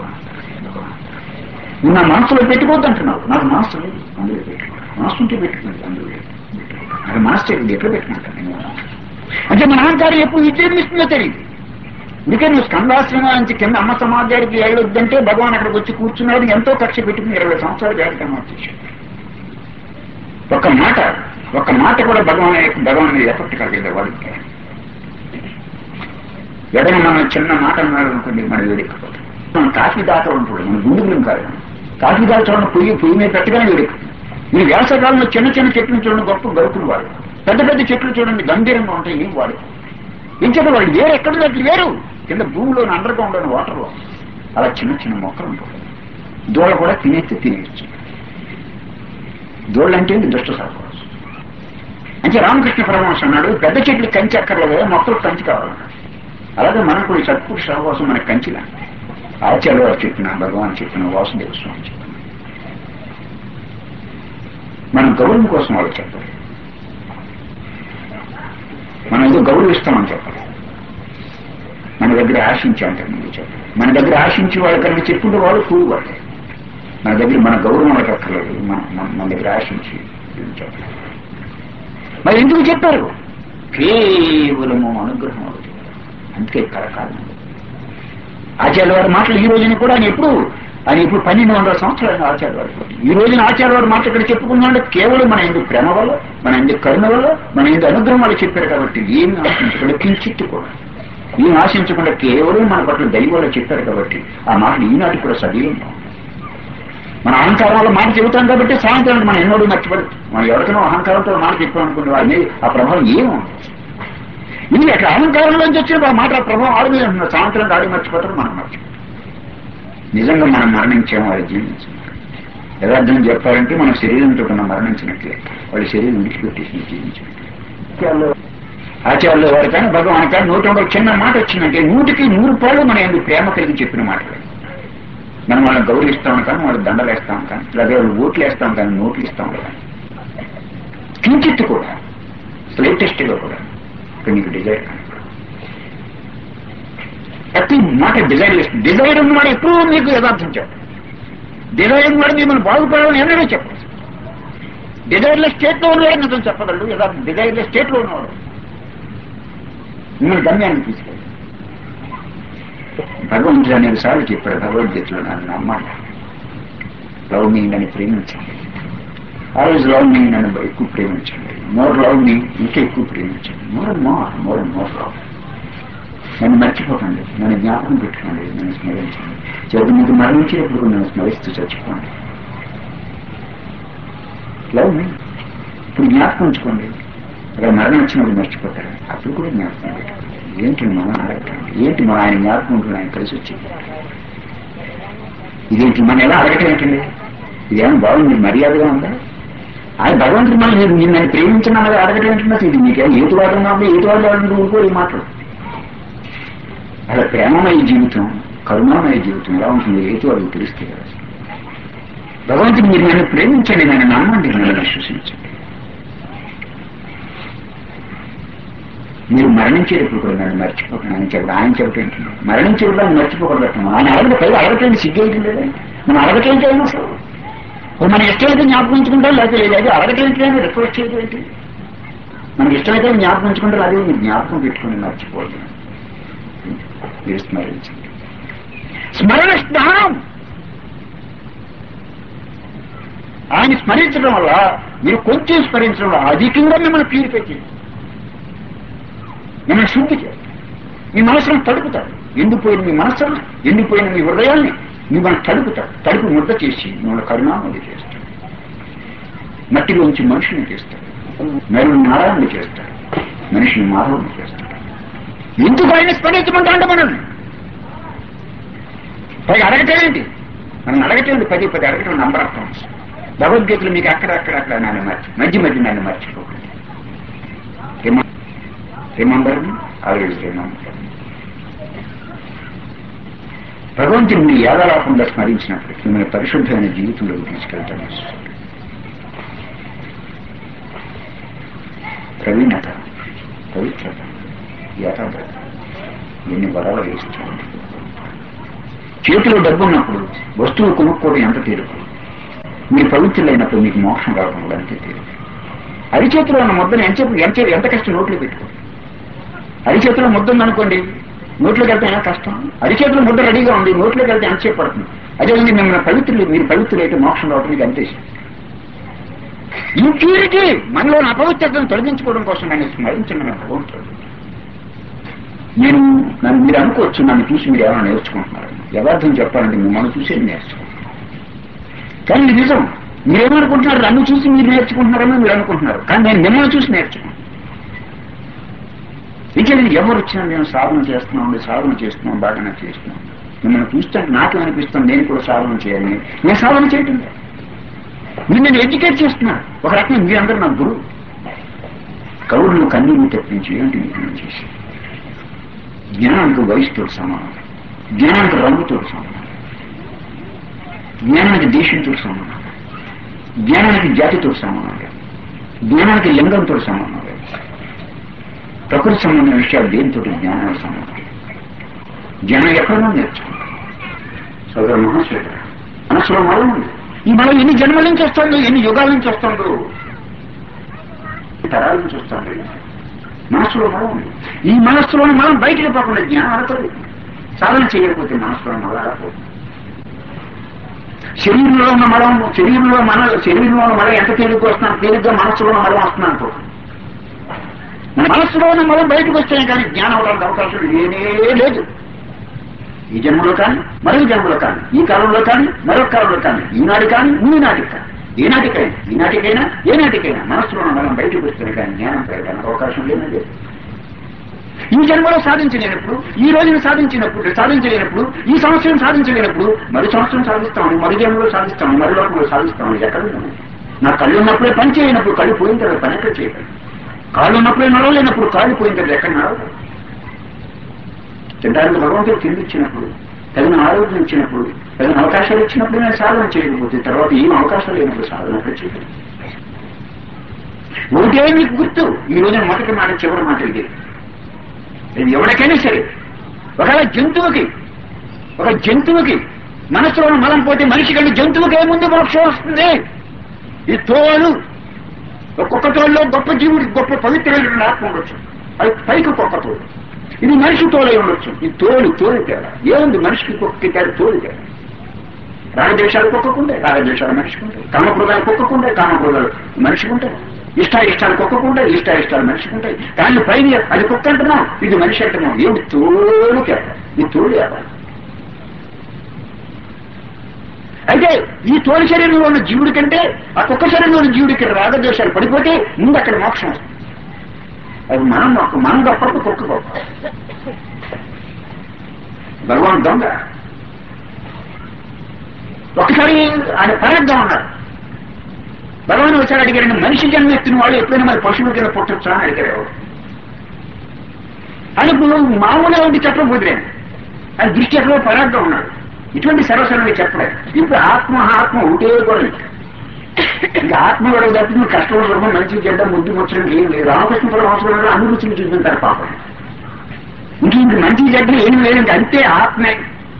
నువ్వు నా మనసులో పెట్టుకోవద్దు అంటున్నావు నాకు మనసు లేదు అందులో పెట్టుకోండి మనసు ఉంటే పెట్టుకోండి అందులో పెట్టుకోండి నాకు మనసు తెలియదు ఎట్లా పెట్టుకుంటాను నేను అంటే మన అహంకారం ఎప్పుడు విజృంభిస్తుందో తెలియదు అందుకే నువ్వు స్కందాశ్రమం నుంచి కింద అమ్మ సమాజానికి వెళ్ళొద్దంటే భగవాన్ అక్కడికి వచ్చి కూర్చున్నాడు ఎంతో కక్ష పెట్టుకుని ఇరవై సంవత్సరాలు వేడకమా చేశాడు ఒక్క మాట ఒక్క మాట కూడా భగవాన్ భగవాన్ మీద ఎఫెక్ట్ కలిగేది వాడికి ఎడన మనం చిన్న మాట అన్నాడు అనుకోండి మన వేడెక్కిపోతాం మనం కాఫీ దాకా ఉంటుంది మన గుండెలు కాదు కాఫీ దాకా చూడండి పొయ్యి పొయ్యి మీద పెట్టగానే వేడెక్కుతుంది ఈ వేసవకాలంలో చిన్న చిన్న చెట్లు చూడండి గొప్ప గరుకులు వాడు పెద్ద పెద్ద చెట్లు చూడండి గంభీరంగా ఉంటాయి ఏం వాడు ఏం చెప్పి వాళ్ళు వేరు ఎక్కడ దగ్గర వేరు కింద భూమిలో అండర్ గ్రౌండ్ అని వాటర్లో అలా చిన్న చిన్న మొక్కలు ఉంటాయి దూడ కూడా తినేస్తే తినేయచ్చు దూడలు అంటే దుష్ట సహవాసం అంటే రామకృష్ణ పరమహంస అన్నాడు పెద్ద చెట్లు కంచి అక్కర్లేదు మొక్కలు కంచి కావాలన్నాడు అలాగే మనం కూడా ఈ సత్పురుష సహవాసం మనకు కంచిలా ఆచార్య వారు చెప్పిన భగవాన్ చెప్పిన వాసుదేవ స్వామి చెప్పిన మనం గౌరవం కోసం వాళ్ళు చెప్పాలి మనం ఏదో గౌరవిస్తామని చెప్పాలి మన దగ్గర ఆశించి అంటారు ముందు చెప్పాలి మన దగ్గర ఆశించి వాళ్ళకన్నా చెప్పుకుంటే వాళ్ళు కూలి వాళ్ళు మన దగ్గర మన గౌరవం వాళ్ళకి అక్కర్లేదు మన మన- మన దగ్గర ఆశించి చెప్పాలి మరి ఎందుకు చెప్పారు కేవలము అనుగ్రహం ఒకటి అందుకే కరకాలం ఆచార్య వారి మాటలు ఈ రోజున కూడా ఆయన ఎప్పుడు ఆయన ఇప్పుడు పన్నెండు వందల సంవత్సరాలు ఆచార్య వారు ఈ రోజున ఆచార్య వారి మాట ఇక్కడ చెప్పుకున్నాడు కేవలం మన ఎందుకు ప్రేమ వల్ల మన ఎందుకు కరుణ వల్ల మన ఎందుకు అనుగ్రహం వల్ల చెప్పారు కాబట్టి ఏమి ఆశించకుండా కించిత్తు కూడా ఏం ఆశించకుండా కేవలం మన పట్ల దైవం వల్ల చెప్పారు కాబట్టి ఆ మాటలు ఈనాటి కూడా సజీవంగా ఉన్నాయి. మన అహంకారం వల్ల మాట చెబుతాం కాబట్టి సాయంత్రం మనం ఎన్నోడు మర్చిపడు మనం ఎవరికైనా అహంకారంతో మాట చెప్పామనుకునే వాడిని ఆ ప్రభావం ఏముంది ఇది అట్లా అహంకారంలోంచి వచ్చిన ఆ మాట ఆ ప్రభావం ఆడి మీద ఉంటుంది సాయంత్రం ఆడి మర్చిపోతారు మనం మర్చిపోతాం నిజంగా మనం మరణించాము వాళ్ళు జీవించాం యథార్థం చెప్పాలంటే మన శరీరంతో మనం మరణించినట్లే వాళ్ళ శరీరం విడిచిపెట్టేసి జీవించినట్లే ఆచార్యుల వారు కానీ భగవాన్ కానీ నూట ఒక చిన్న మాట వచ్చిందంటే నూటికి నూరు పాలు మన ఎందుకు ప్రేమ కలిగి చెప్పిన మాటలు మనం వాళ్ళని గౌరవిస్తాం కానీ వాళ్ళు దండలు వేస్తాం కానీ లేదా వాళ్ళు ఓట్లు వేస్తాం కానీ నోట్లు ఇస్తాం కదా కించిత్తు కూడా లేటెస్ట్ గా కూడా ఇక్కడ నీకు డిజైర్ కనపడదు. ప్రతి మాట డిజైర్ చేస్తుంది డిజైర్ ఉన్నవాడు ఎప్పుడూ మీకు యథార్థం చెప్పాలి డిజైర్ ఉన్నవాడు మిమ్మల్ని బాగుపడాలని ఎన్నడూ చెప్పదు డిజైర్ల స్టేట్ లో ఉన్నవాడు నిజం చెప్పగలడు యథార్థం డిజైర్ల స్టేట్ లో ఉన్నవాడు మిమ్మల్ని గమ్యాన్ని తీసుకెళ్ళి భగవంతుడు అనేక సార్లు చెప్పాడు భగవద్గీతలో నన్ను నమ్మాలి లవ్ మీ నన్ను ప్రేమించండి ఆ రోజు లవ్ మీ నన్ను ఎక్కువ ప్రేమించండి మోర్ లవ్ మీ ఇంకా ఎక్కువ ప్రేమించండి more more more more love నన్ను మర్చిపోకండి నన్ను జ్ఞాపకం పెట్టుకోండి నన్ను స్మరించండి చివరి మీకు మరణించేటప్పుడు నన్ను స్మరిస్తూ చచ్చిపోండి లవ్ మీ ఇప్పుడు జ్ఞాపకం ఉంచుకోండి అక్కడ మరణం వచ్చినప్పుడు మర్చిపోతారు అప్పుడు కూడా జ్ఞాపకం పెట్టుకోండి ఏంటి మనం అడగటండి ఏంటి మన ఆయన జ్ఞాపకం ఉంటుంది ఆయన కలిసి వచ్చింది ఇదేంటి మనం ఎలా అడగటం ఏంటండి ఇదేమో బాగుంది మర్యాదగా ఉందా ఆయన భగవంతుడు మళ్ళీ నేను నిన్ను ప్రేమించిన అన్నది అడగటం ఏంటంటే ఇది మీకేం ఏతువాదంగా ఉంది ఏతువాదాలను ఊరుకో ఈ మాటలు అలా ప్రేమమయ జీవితం కరుణామయ జీవితం ఎలా ఉంటుంది ఏతు అది తెలిస్తే కదా భగవంతుడు మీరు నన్ను ప్రేమించండి నన్ను నమ్మండి నన్ను విశ్వసించండి మీరు మరణించేటప్పుడు కూడా నన్ను మర్చిపోకండి ఆయన చెప్పడం ఆయన చెప్పడం ఏంటంటే మరణించేటప్పుడు ఆయన మర్చిపోకూడదు ఆయన అడగదు పైగా అడగటం సిగ్గేయటం లేదా మనం అడగటం చేయను అసలు ఓ మన ఇష్టమైతే జ్ఞాపకించుకుంటాం లేకపోతే లేదు అది అడగటం ఏంటి రిక్వెస్ట్ చేయడం ఏంటి మనకి ఇష్టమైతే జ్ఞాపకించుకుంటారు అదే మీరు జ్ఞాపకం పెట్టుకుని మర్చిపోవద్దు మీరు స్మరించండి స్మరణ స్నానం ఆయన స్మరించడం వల్ల మీరు కొంచెం స్మరించడం వల్ల అధికంగా మిమ్మల్ని ప్యూరిఫై చేయండి మిమ్మల్ని శుద్ధి చేస్తారు మీ మనసును తడుపుతారు ఎండిపోయిన మీ మనసును ఎండిపోయిన మీ హృదయాన్ని మిమ్మల్ని తడుపుతాడు తడుపు ముద్ద చేసి మిమ్మల్ని కరుణామది చేస్తాడు మట్టిలోంచి మనిషిని చేస్తాడు మెరుగు నారాయణని చేస్తాడు మనిషిని మాధవుని చేస్తాడు ఎందుకు ఆయన స్మరించమంటా అంటే మనల్ని పైగా అడగటేంటి మనం అడగటేంటి పది పది అడగటం నంబర్ ఆఫ్ టైమ్స్ భగవద్గీతలు మీకు అక్కడ అక్కడ అక్కడ నన్ను మర్చి మధ్య మధ్య నన్ను మర్చిపోకండి రిమంబర్ ఆల్రెడీ రిమంబర్ భగవంతుని ఏదలాకుండా స్మరించినప్పుడు మిమ్మల్ని పరిశుద్ధమైన జీవితంలోకి తీసుకెళ్తాను ప్రవీణత పవిత్రత యథార్థత ఎన్ని వరాలు వేస్తాను చేతిలో డబ్బు ఉన్నప్పుడు వస్తువు కొనుక్కోవడం ఎంత తీరుకు మీరు పవిత్రులైనప్పుడు మీకు మోక్షం రావడం అంతే తీరుకు అరిచేతిలో ఉన్న ముద్దని ఎంతసేపు ఎంత ఎంత కష్టం నోట్లో పెట్టుకో అరిచేతిలో ముద్ద ఉందనుకోండి నోట్లోకి వెళ్తే ఏమైనా కష్టం అరిచేతిలో ముద్ద రెడీగా ఉంది నోట్లోకి వెళ్తే ఎంతసేపు పడుతుంది అదే మిమ్మల్ని పవిత్రులు మీరు పవిత్రులైతే మోక్షం రావడం మీకు అంతే ఇంప్యూరిటీ మనలో అపవిత్రతను తొలగించుకోవడం కోసం నన్ను స్మరించండి నాకు భగవంతుడు నేను నన్ను మీరు అనుకోవచ్చు నన్ను చూసి మీరు ఏమైనా నేర్చుకుంటున్నారు యథార్థం చెప్పాలంటే మిమ్మల్ని చూసి నేర్చుకుంటున్నారు కానీ ఇది నిజం మీరేమనుకుంటున్నారు నన్ను చూసి మీరు నేర్చుకుంటున్నారని మీరు అనుకుంటున్నారు కానీ నేను మిమ్మల్ని చూసి నేర్చుకుంటున్నాను ఇంకా నేను ఎవరు వచ్చినా నేను సాధన చేస్తున్నాం సాధన చేస్తున్నాం బాగానే చేస్తున్నాం మిమ్మల్ని చూస్తే నాకు అనిపిస్తుంది నేను కూడా సాధన చేయాలని నేను సాధన చేయటం లేదు. మీరు నేను ఎడ్యుకేట్ చేస్తున్నాను ఒక రకంగా మీరందరూ నా గురువు కౌరులు కన్నీళ్ళు తెప్పించి ఏంటి మీకు నేను చేసి జ్ఞానానికి వయసుతో సమానం జ్ఞానానికి రంగుతో సమానం జ్ఞానానికి దేశంతో సమానం జ్ఞానానికి జాతితో సమానం లేదు జ్ఞానానికి లింగంతో సమానం లేదు ప్రకృతి సంబంధమైన విషయాలు దేనితో జ్ఞానానికి సమానం జ్ఞానం ఎక్కడో నేర్చుకుంటాం సోదర మహాశ్వేత మనసులో మలం ఉంది ఈ మనం ఎన్ని జన్మల నుంచి వస్తుందో ఎన్ని యుగాల నుంచి వస్తుందో తరాల నుంచి వస్తుంది మనసులో మలం ఉంది ఈ మనస్సులోని మనం బయటికి పోకుండా జ్ఞానం ఆడుతుంది సాధన చేయకపోతే మనసులో మల ఆడపోతుంది శరీరంలో ఉన్న మలం శరీరంలో మన శరీరంలో ఉన్న మలం ఎంత తేలిగ్గా వస్తున్నాం తేలిగ్గా మనస్సులో ఉన్న మలం వస్తున్నాం అనుకో మన మనస్సులో ఉన్న మలం బయటకు వస్తాయి కానీ జ్ఞానం అవడానికి అవకాశం ఏమీ లేదు ఈ జన్మలో కానీ మరొక జన్మలో కానీ ఈ కాలంలో కానీ మరొక కాలంలో కానీ ఈనాడు కానీ ఈనాటికి కానీ ఏనాటికైనా ఈనాటికైనా ఏనాటికైనా మనస్సులో ఉన్న మనం బయటకు వస్తే కానీ జ్ఞానం పెరగడానికి అవకాశం లేనే లేదు ఈ జన్మలో సాధించలేనప్పుడు ఈ రోజున సాధించినప్పుడు సాధించలేనప్పుడు ఈ సంవత్సరం సాధించలేనప్పుడు మరి సంవత్సరం సాధిస్తామని మరి జన్మలో సాధిస్తామని మరి లోకంలో సాధిస్తామని ఎక్కడ ఉన్నాము నా కళ్ళు ఉన్నప్పుడే పని చేయనప్పుడు కళ్ళు పోయిన తర్వాత పని ఎక్కడ చేయగలరు కాళ్ళు ఉన్నప్పుడే నడవలేనప్పుడు కాళ్ళు పోయిన తర్వాత ఎక్కడ నడవదు తినడానికి భగవంతుడు తిండి ఇచ్చినప్పుడు తగిన ఆరోగ్యం ఇచ్చినప్పుడు తగిన అవకాశాలు ఇచ్చినప్పుడు నేను సాధన చేయకపోతే తర్వాత ఏం అవకాశాలు లేనప్పుడు సాధన ఎక్కడ చేయలేదు ఒకటే మీకు గుర్తు ఈ రోజున మొదటి మాట చివరి మాట ఇది ఇది ఎవరికైనా సరే ఒకవేళ జంతువుకి ఒక జంతువుకి మనసులో మలం పోతే మనిషి కంటే జంతువుకి ఏముంది మోక్షం వస్తుంది ఈ తోలు ఒక్కొక్క తోలులో గొప్ప జీవుడి గొప్ప పవిత్రమైన ఆత్మ ఉండొచ్చు అది పైకి ఒక్కొక్క తోలు ఇది మనిషి తోలై ఉండొచ్చు ఈ తోలు తోలు తేడా ఏముంది మనిషికి ఒక్కొక్క తేడా తోలు తేడా రాగదేశాలు కుక్కకుంటాయి రాగదేశాలు మనిషికి ఉంటాయి కామక్రోధాలు కుక్కకుంటాయి కామక్రోధాలు మనిషికి ఉంటాయి ఇష్ట ఇష్టాలు కుక్కకుంటాయి ఇష్ట ఇష్టాలు మనిషికి ఉంటాయి కానీ పైన అది కుక్క అంటున్నాం ఇది మనిషి అంటున్నాం ఏమిటి తోలు తేడా ఈ తోలు తేడా అయితే ఈ తోలు శరీరంలో ఉన్న జీవుడి కంటే ఆ కుక్క శరీరంలో ఉన్న జీవుడికి రాగద్వేషాలు పడిపోతే ముందు అక్కడ మోక్షం వస్తుంది. అది మనం గొప్ప మనం గొప్ప కుక్క గొప్ప భగవాన్ దొంగ ఒకసారి ఆయన పరగ్గా ఉన్నారు భగవాన్ వచ్చారు అడిగారండి మనిషి జన్మ ఎత్తిన వాళ్ళు ఎప్పుడైనా మరి పశువుల కింద పుట్టొచ్చా అని అడిగారు ఎవరు ఆయన ఇప్పుడు మామూలుగా ఉండి చెప్పడం కుదిరాను ఆయన దృష్టి ఎక్కడో పరాగ్గా ఉన్నాడు ఇటువంటి సర్వసరంగా చెప్పలేదు ఇప్పుడు ఆత్మ ఆత్మ ఉంటే కూడా లేదు. ఇంకా ఆత్మ గొడవ తప్పింది కష్టం సుఖం మంచి చెడ్డ ముద్దు ముచ్చడం ఏం లేదు రామకృష్ణ పరమహంసరావు అన్ని రుచులు చూపించారు పాపం ఇంక ఇంక మంచి చెడ్డ ఏం లేదు ఇంక అంతే ఆత్మే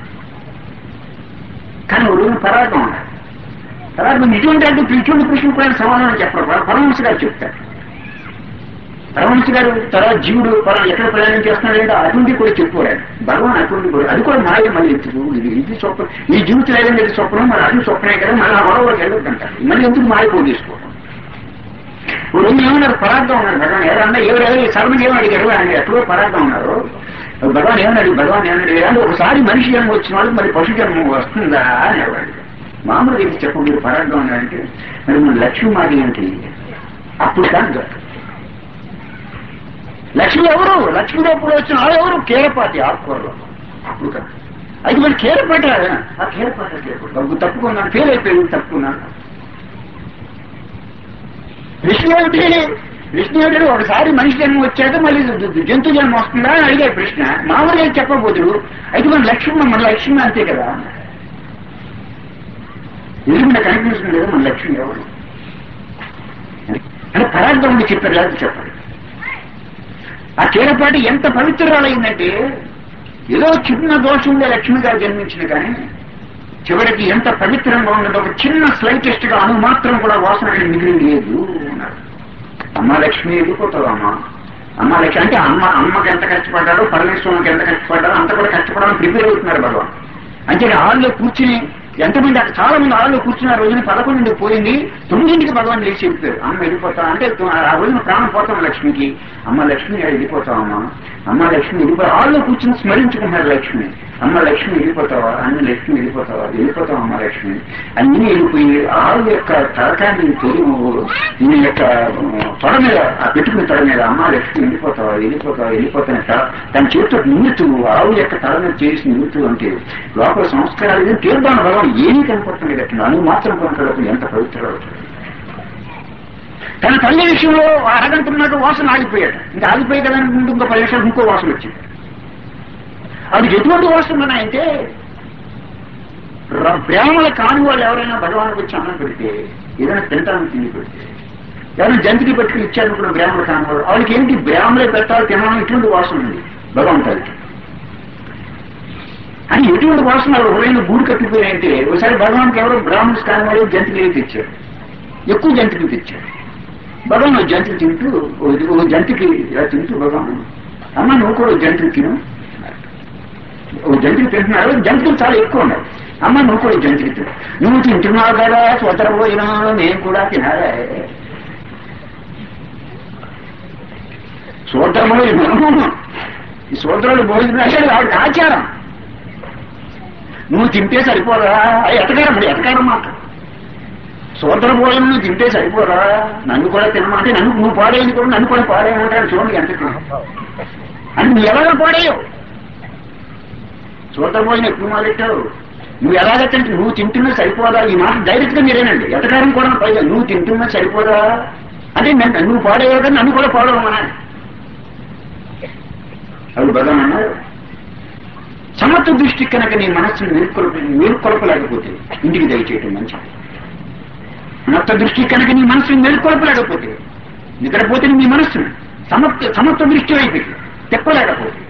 కానీ ఒక రోజు పరాగం ఉండాలి పరాగం ఇటువంటి అంటే ఇటువంటి ప్రశ్న కూడా సమాధానం చెప్పరు పరమహంస గారు చెప్తారు పరమహంస గారు తర్వాత జీవుడు పరం ఎక్కడ ప్రయాణం చేస్తున్నాడంటే అటువంటి కూడా చెప్పుకోలేదు భగవాన్ అటువంటి కూడా అది కూడా మాయ మళ్ళీ ఎందుకు ఇది ఇది స్వప్నం ఈ జీవితం ఏదైనా ఇది స్వప్నం మరి అది స్వప్నే కదా మళ్ళీ ఆ గొడవలోకి వెళ్ళొద్దంటారు మళ్ళీ ఎందుకు మాయకో తీసుకోవడం ఓ రోజు ఏమన్నారు పరాగ్గా ఉన్నారు భగవాన్ ఎవరన్నా ఎవరెవరు సర్వం ఏమని అడిగారు ఆయన ఎక్కడో పరాగ్గా ఉన్నారు భగవాన్ ఏమన్నాడు భగవాన్ ఏమన్నాడు అంటే ఒకసారి మనిషి జన్మ వచ్చిన వాళ్ళు మరి పశు జన్మ వస్తుందా అని అడిగాడు మామూలుగా ఇది చెప్పు మీరు పరాగ్గా ఉన్నారంటే మరి మన లక్ష్మీ మాది అంటే అప్పుడు కాదు కాదు. లక్ష్మి ఎవరు లక్ష్మి ఎప్పుడు వచ్చిన వాళ్ళు ఎవరు కేరపాటి ఆకుకూరలో అప్పుడు కాదు అయితే మరి కేరపాట ఆ కేరపాట కేరపాటు తప్పుకున్నాను ఫెయిల్ అయిపోయింది తప్పుకున్నాను ప్రశ్న ఏమిటి ప్రశ్న ఏమిటి ఒకసారి మనిషి జన్మ వచ్చాక మళ్ళీ జ- జంతు జన్మ వస్తుందా అని అడిగే ప్రశ్న మామూలుగా చెప్పబోతుడు అయితే మన లక్ష్యం మన లక్ష్యం అంతే కదా ఎదురుకుండా కనిపిస్తుంది కదా మన లక్ష్యం ఎవరు అంటే పరార్థం ఉండి చెప్పారు లేదా చెప్పాలి ఆ చీరపాటి ఎంత పవిత్రాలైందంటే ఏదో చిన్న దోషం ఉండే లక్ష్మిగా జన్మించిన కానీ చివరికి ఎంత పవిత్రంగా ఉన్నదో ఒక చిన్న స్లైటెస్ట్ గా అణు మాత్రం కూడా వాసన అక్కడ మిగిలి లేదు అన్నారు అమ్మ లక్ష్మి వెళ్ళిపోతావమ్మా అమ్మ లక్ష్మి అంటే అమ్మ అమ్మకి ఎంత కష్టపడ్డారో పరమేశ్వరునికి ఎంత కష్టపడ్డారో అంత కూడా కష్టపడాలని ప్రిపేర్ అవుతున్నారు భగవాన్ అంటే హాల్లో కూర్చుని ఎంతమంది అక్కడ చాలా మంది హాల్లో కూర్చున్న రోజున పదకొండింటికి పోయింది తొమ్మిదింటికి భగవాన్ లేచి చెప్పారు అమ్మ వెళ్ళిపోతా అంటే తొ- ఆ రోజున ప్రాణం పోతాం లక్ష్మికి అమ్మ లక్ష్మి వెళ్ళిపోతావమ్మా అమ్మ లక్ష్మి వెళ్ళిపో హాల్లో కూర్చుని స్మరించుకుంటున్నారు లక్ష్మి అమ్మ లక్ష్మి వెళ్ళిపోతావా అన్ని లక్ష్మి వెళ్ళిపోతావా వెళ్ళిపోతావా అమ్మ లక్ష్మి అన్ని వెళ్ళిపోయి ఆవు యొక్క తలకాన్ని తొలి నీ యొక్క తొడ మీద ఆ పెట్టుకుని తొడ మీద అమ్మ లక్ష్మి వెళ్ళిపోతావా వెళ్ళిపోతావా వెళ్ళిపోతానే తన చేతితో నిమ్ముతూ ఆవు యొక్క తల మీద చేసి నిమ్ముతూ అంటే లోపల సంస్కారాలు ఏం తీర్థాన బలం ఏమీ కనపడుతుంది అట్లా అను మాత్రం కనపడకుండా ఎంత పవిత్ర తన తల్లి విషయంలో అరగంట ఉన్నట్టు వాసన ఆగిపోయాడు ఇంకా ఆగిపోయి కదా అనుకుంటూ ఇంకో పది నిమిషాలు ఇంకో వాసన వచ్చింది అది ఎటువంటి వాసన ఉన్నాయంటే ర- బ్రాహ్మణ కాని వాళ్ళు ఎవరైనా భగవానికి వచ్చి అన్నం పెడితే ఏదైనా తింటానికి తిండి పెడితే ఎవరైనా జంతికి పెట్టుకుని ఇచ్చారనుకున్న బ్రాహ్మణ కాని వాళ్ళు వాళ్ళకి ఏంటి బ్రాహ్మణే పెట్టాలి తినాలని ఇటువంటి వాసన ఉంది భగవంతుడికి అని ఎటువంటి వాసన వాళ్ళ హృదయంలో గూడు కట్టిపోయాయంటే ఒకసారి భగవాన్కి ఎవరో బ్రాహ్మణ్స్ కాని వాళ్ళు జంతికి తెచ్చారు ఎక్కువ జంతికి తెచ్చారు భగవాన్ ఓ జంతికి తింటూ ఓ ఓ జంతికి ఇలా తింటూ భగవాన్ అమ్మ నువ్వు కూడా ఓ జంతికి తిను ఓ జంతువు తింటున్నారు జంతువులు చాలా ఎక్కువ ఉన్నాయి అమ్మ నువ్వు కూడా జంతువు తిను నువ్వు తింటున్నావు కదా స్వతర భోజనం నేను కూడా తినాలే సోదరము ఈ సోదరుడు భోజనం అంటే వాడికి ఆచారం నువ్వు తింటే సరిపోరా అది ఎతకారం అది ఎతకారం మాట సోదర భోజనం నువ్వు తింటే సరిపోరా నన్ను కూడా తినమంటే నన్ను నువ్వు పాడేది కూడా నన్ను కూడా పాడేయమంటాడు చూడండి ఎంత అని నువ్వు ఎలాగ పాడేయవు చూడబోయిన ఎక్కువ మొదలెట్టావు నువ్వు ఎలాగ తింటు నువ్వు తింటున్నా సరిపోదా ఈ మాట డైరెక్ట్ గా మీరేనండి ఎతకారం కూడా పైగా నువ్వు తింటున్నా సరిపోదా అంటే నేను నువ్వు పాడేవాడు కదా నన్ను కూడా పాడవమన్నా అవి భగవాన్ అన్నారు సమత్వ దృష్టి కనుక నీ మనస్సును మేల్కొల్ప మేల్కొల్పలేకపోతే ఇంటికి దయచేయటం మంచిది సమత్వ దృష్టి కనుక నీ మనస్సును మేల్కొల్పలేకపోతే నిద్రపోతే నీ మనస్సును సమత్వ సమత్వ దృష్టి వైపుకి తెప్పలేకపోతే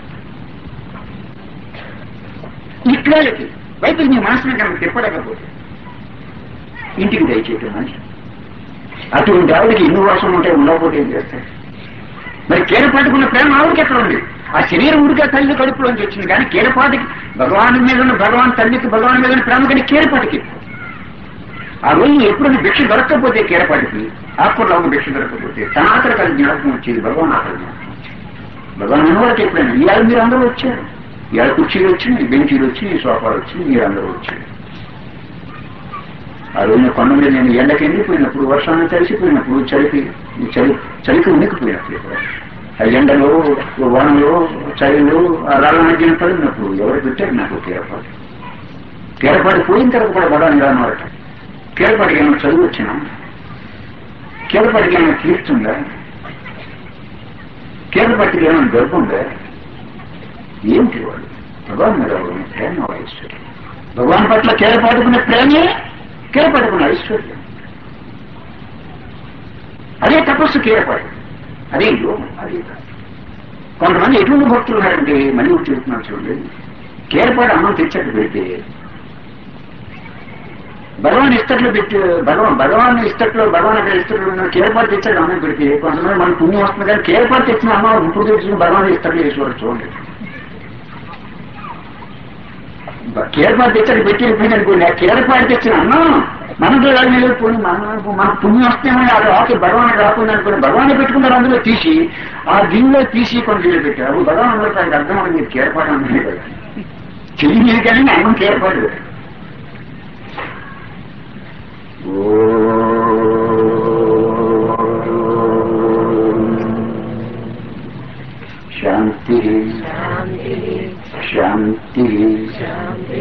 ఈక్వాలిటీ వైపు నీ మనసుని కనుక తిప్పలేకపోతే ఇంటికి దయచేయటం మంచిది అటువంటి ఆవిడకి ఎన్ని వర్షం ఉంటే ఉండకపోతే ఏం చేస్తాడు మరి కీరపాటుకున్న ప్రేమ ఆవిడకి ఎక్కడ ఉంది ఆ శరీరం ఉడిగా తల్లి కడుపులోంచి వచ్చింది కానీ కీరపాటికి భగవాన్ మీద ఉన్న భగవాన్ తల్లికి భగవాన్ మీద ఉన్న ప్రేమ కానీ కీరపాటికి ఆ రోజు ఎప్పుడైనా భిక్ష దొరకకపోతే కీరపాటికి ఆకుల్లో ఒక భిక్ష దొరకకపోతే తన ఆకలి కలిసి జ్ఞాపకం వచ్చేది భగవాన్ ఆకలి జ్ఞాపకం వచ్చేది. భగవాన్ అన్నవాళ్ళకి ఎప్పుడైనా ఇవాళ మీరు అందరూ వచ్చారు ఇవాళ కుర్చీలు వచ్చినాయి బెంచీలు వచ్చినాయి సోఫాలు వచ్చినాయి మీరు అందరూ వచ్చారు ఆ రోజున కొండ మీద నేను ఎండకి ఎండిపోయినప్పుడు వర్షాన్ని తడిసిపోయినప్పుడు చలికి చలి చలికి ఉనికిపోయినప్పుడు ఆ ఎండలో వనంలో చలిలో ఆ రాళ్ళ మధ్యన పడినప్పుడు ఎవరు పెట్టారు నాకు కీరపాటి కీరపాటి పోయిన తర్వాత కూడా బడాని రానవారట కీరపాటికి ఏమైనా చదువు వచ్చినా కీరపాటికి ఏమైనా తీర్చుందా కీరపాటికి ఏమైనా గర్భం ఉందా ఏంటి వాడు భగవాన్ మీద ఉన్న ప్రేమ ఐశ్వర్యం భగవాన్ పట్ల కీరపాటుకున్న ప్రేమే కీరపాటుకున్న ఐశ్వర్యం అదే తపస్సు కీరపాటు అదే యోగం అదే కాదు. కొంతమంది ఎటువంటి భక్తులు ఉన్నారంటే మళ్ళీ ఒకటి చెప్తున్నారు చూడండి కీరపాటు అన్నం తెచ్చట్టు పెడితే భగవాన్ ఇస్తట్లో పెట్టి భగవాన్ భగవాన్ ఇస్తట్లో భగవాన్ అక్కడ ఇస్తట్లో కేరపాటు తెచ్చాడు అన్నం పెడితే కొంతమంది మన పుణ్యం వస్తుంది కానీ కేరపాటు తెచ్చిన అమ్మ ఇప్పుడు తెచ్చిన భగవాన్ ఇస్తట్లో వేసేవాడు చూడండి కేరపాటు తెచ్చాడు పెట్టి వెళ్ళిపోయింది అనుకోండి ఆ కేరపాటు తెచ్చిన అన్నం మనతో వెళ్ళిపోయి మన మన పుణ్యం వస్తేమని అది ఆకి భగవాన్ రాకుండా అనుకోండి భగవాన్ పెట్టుకున్నారు అందులో తీసి ఆ గిన్నెలో తీసి కొన్ని నీళ్ళు పెట్టారు అప్పుడు భగవాన్ అందరూ దానికి అర్థం అవుతుంది మీరు కేరపాటు అన్నది కదా చెయ్యి మీద కానీ అన్నం కేరపాటు శాంతి శాంతి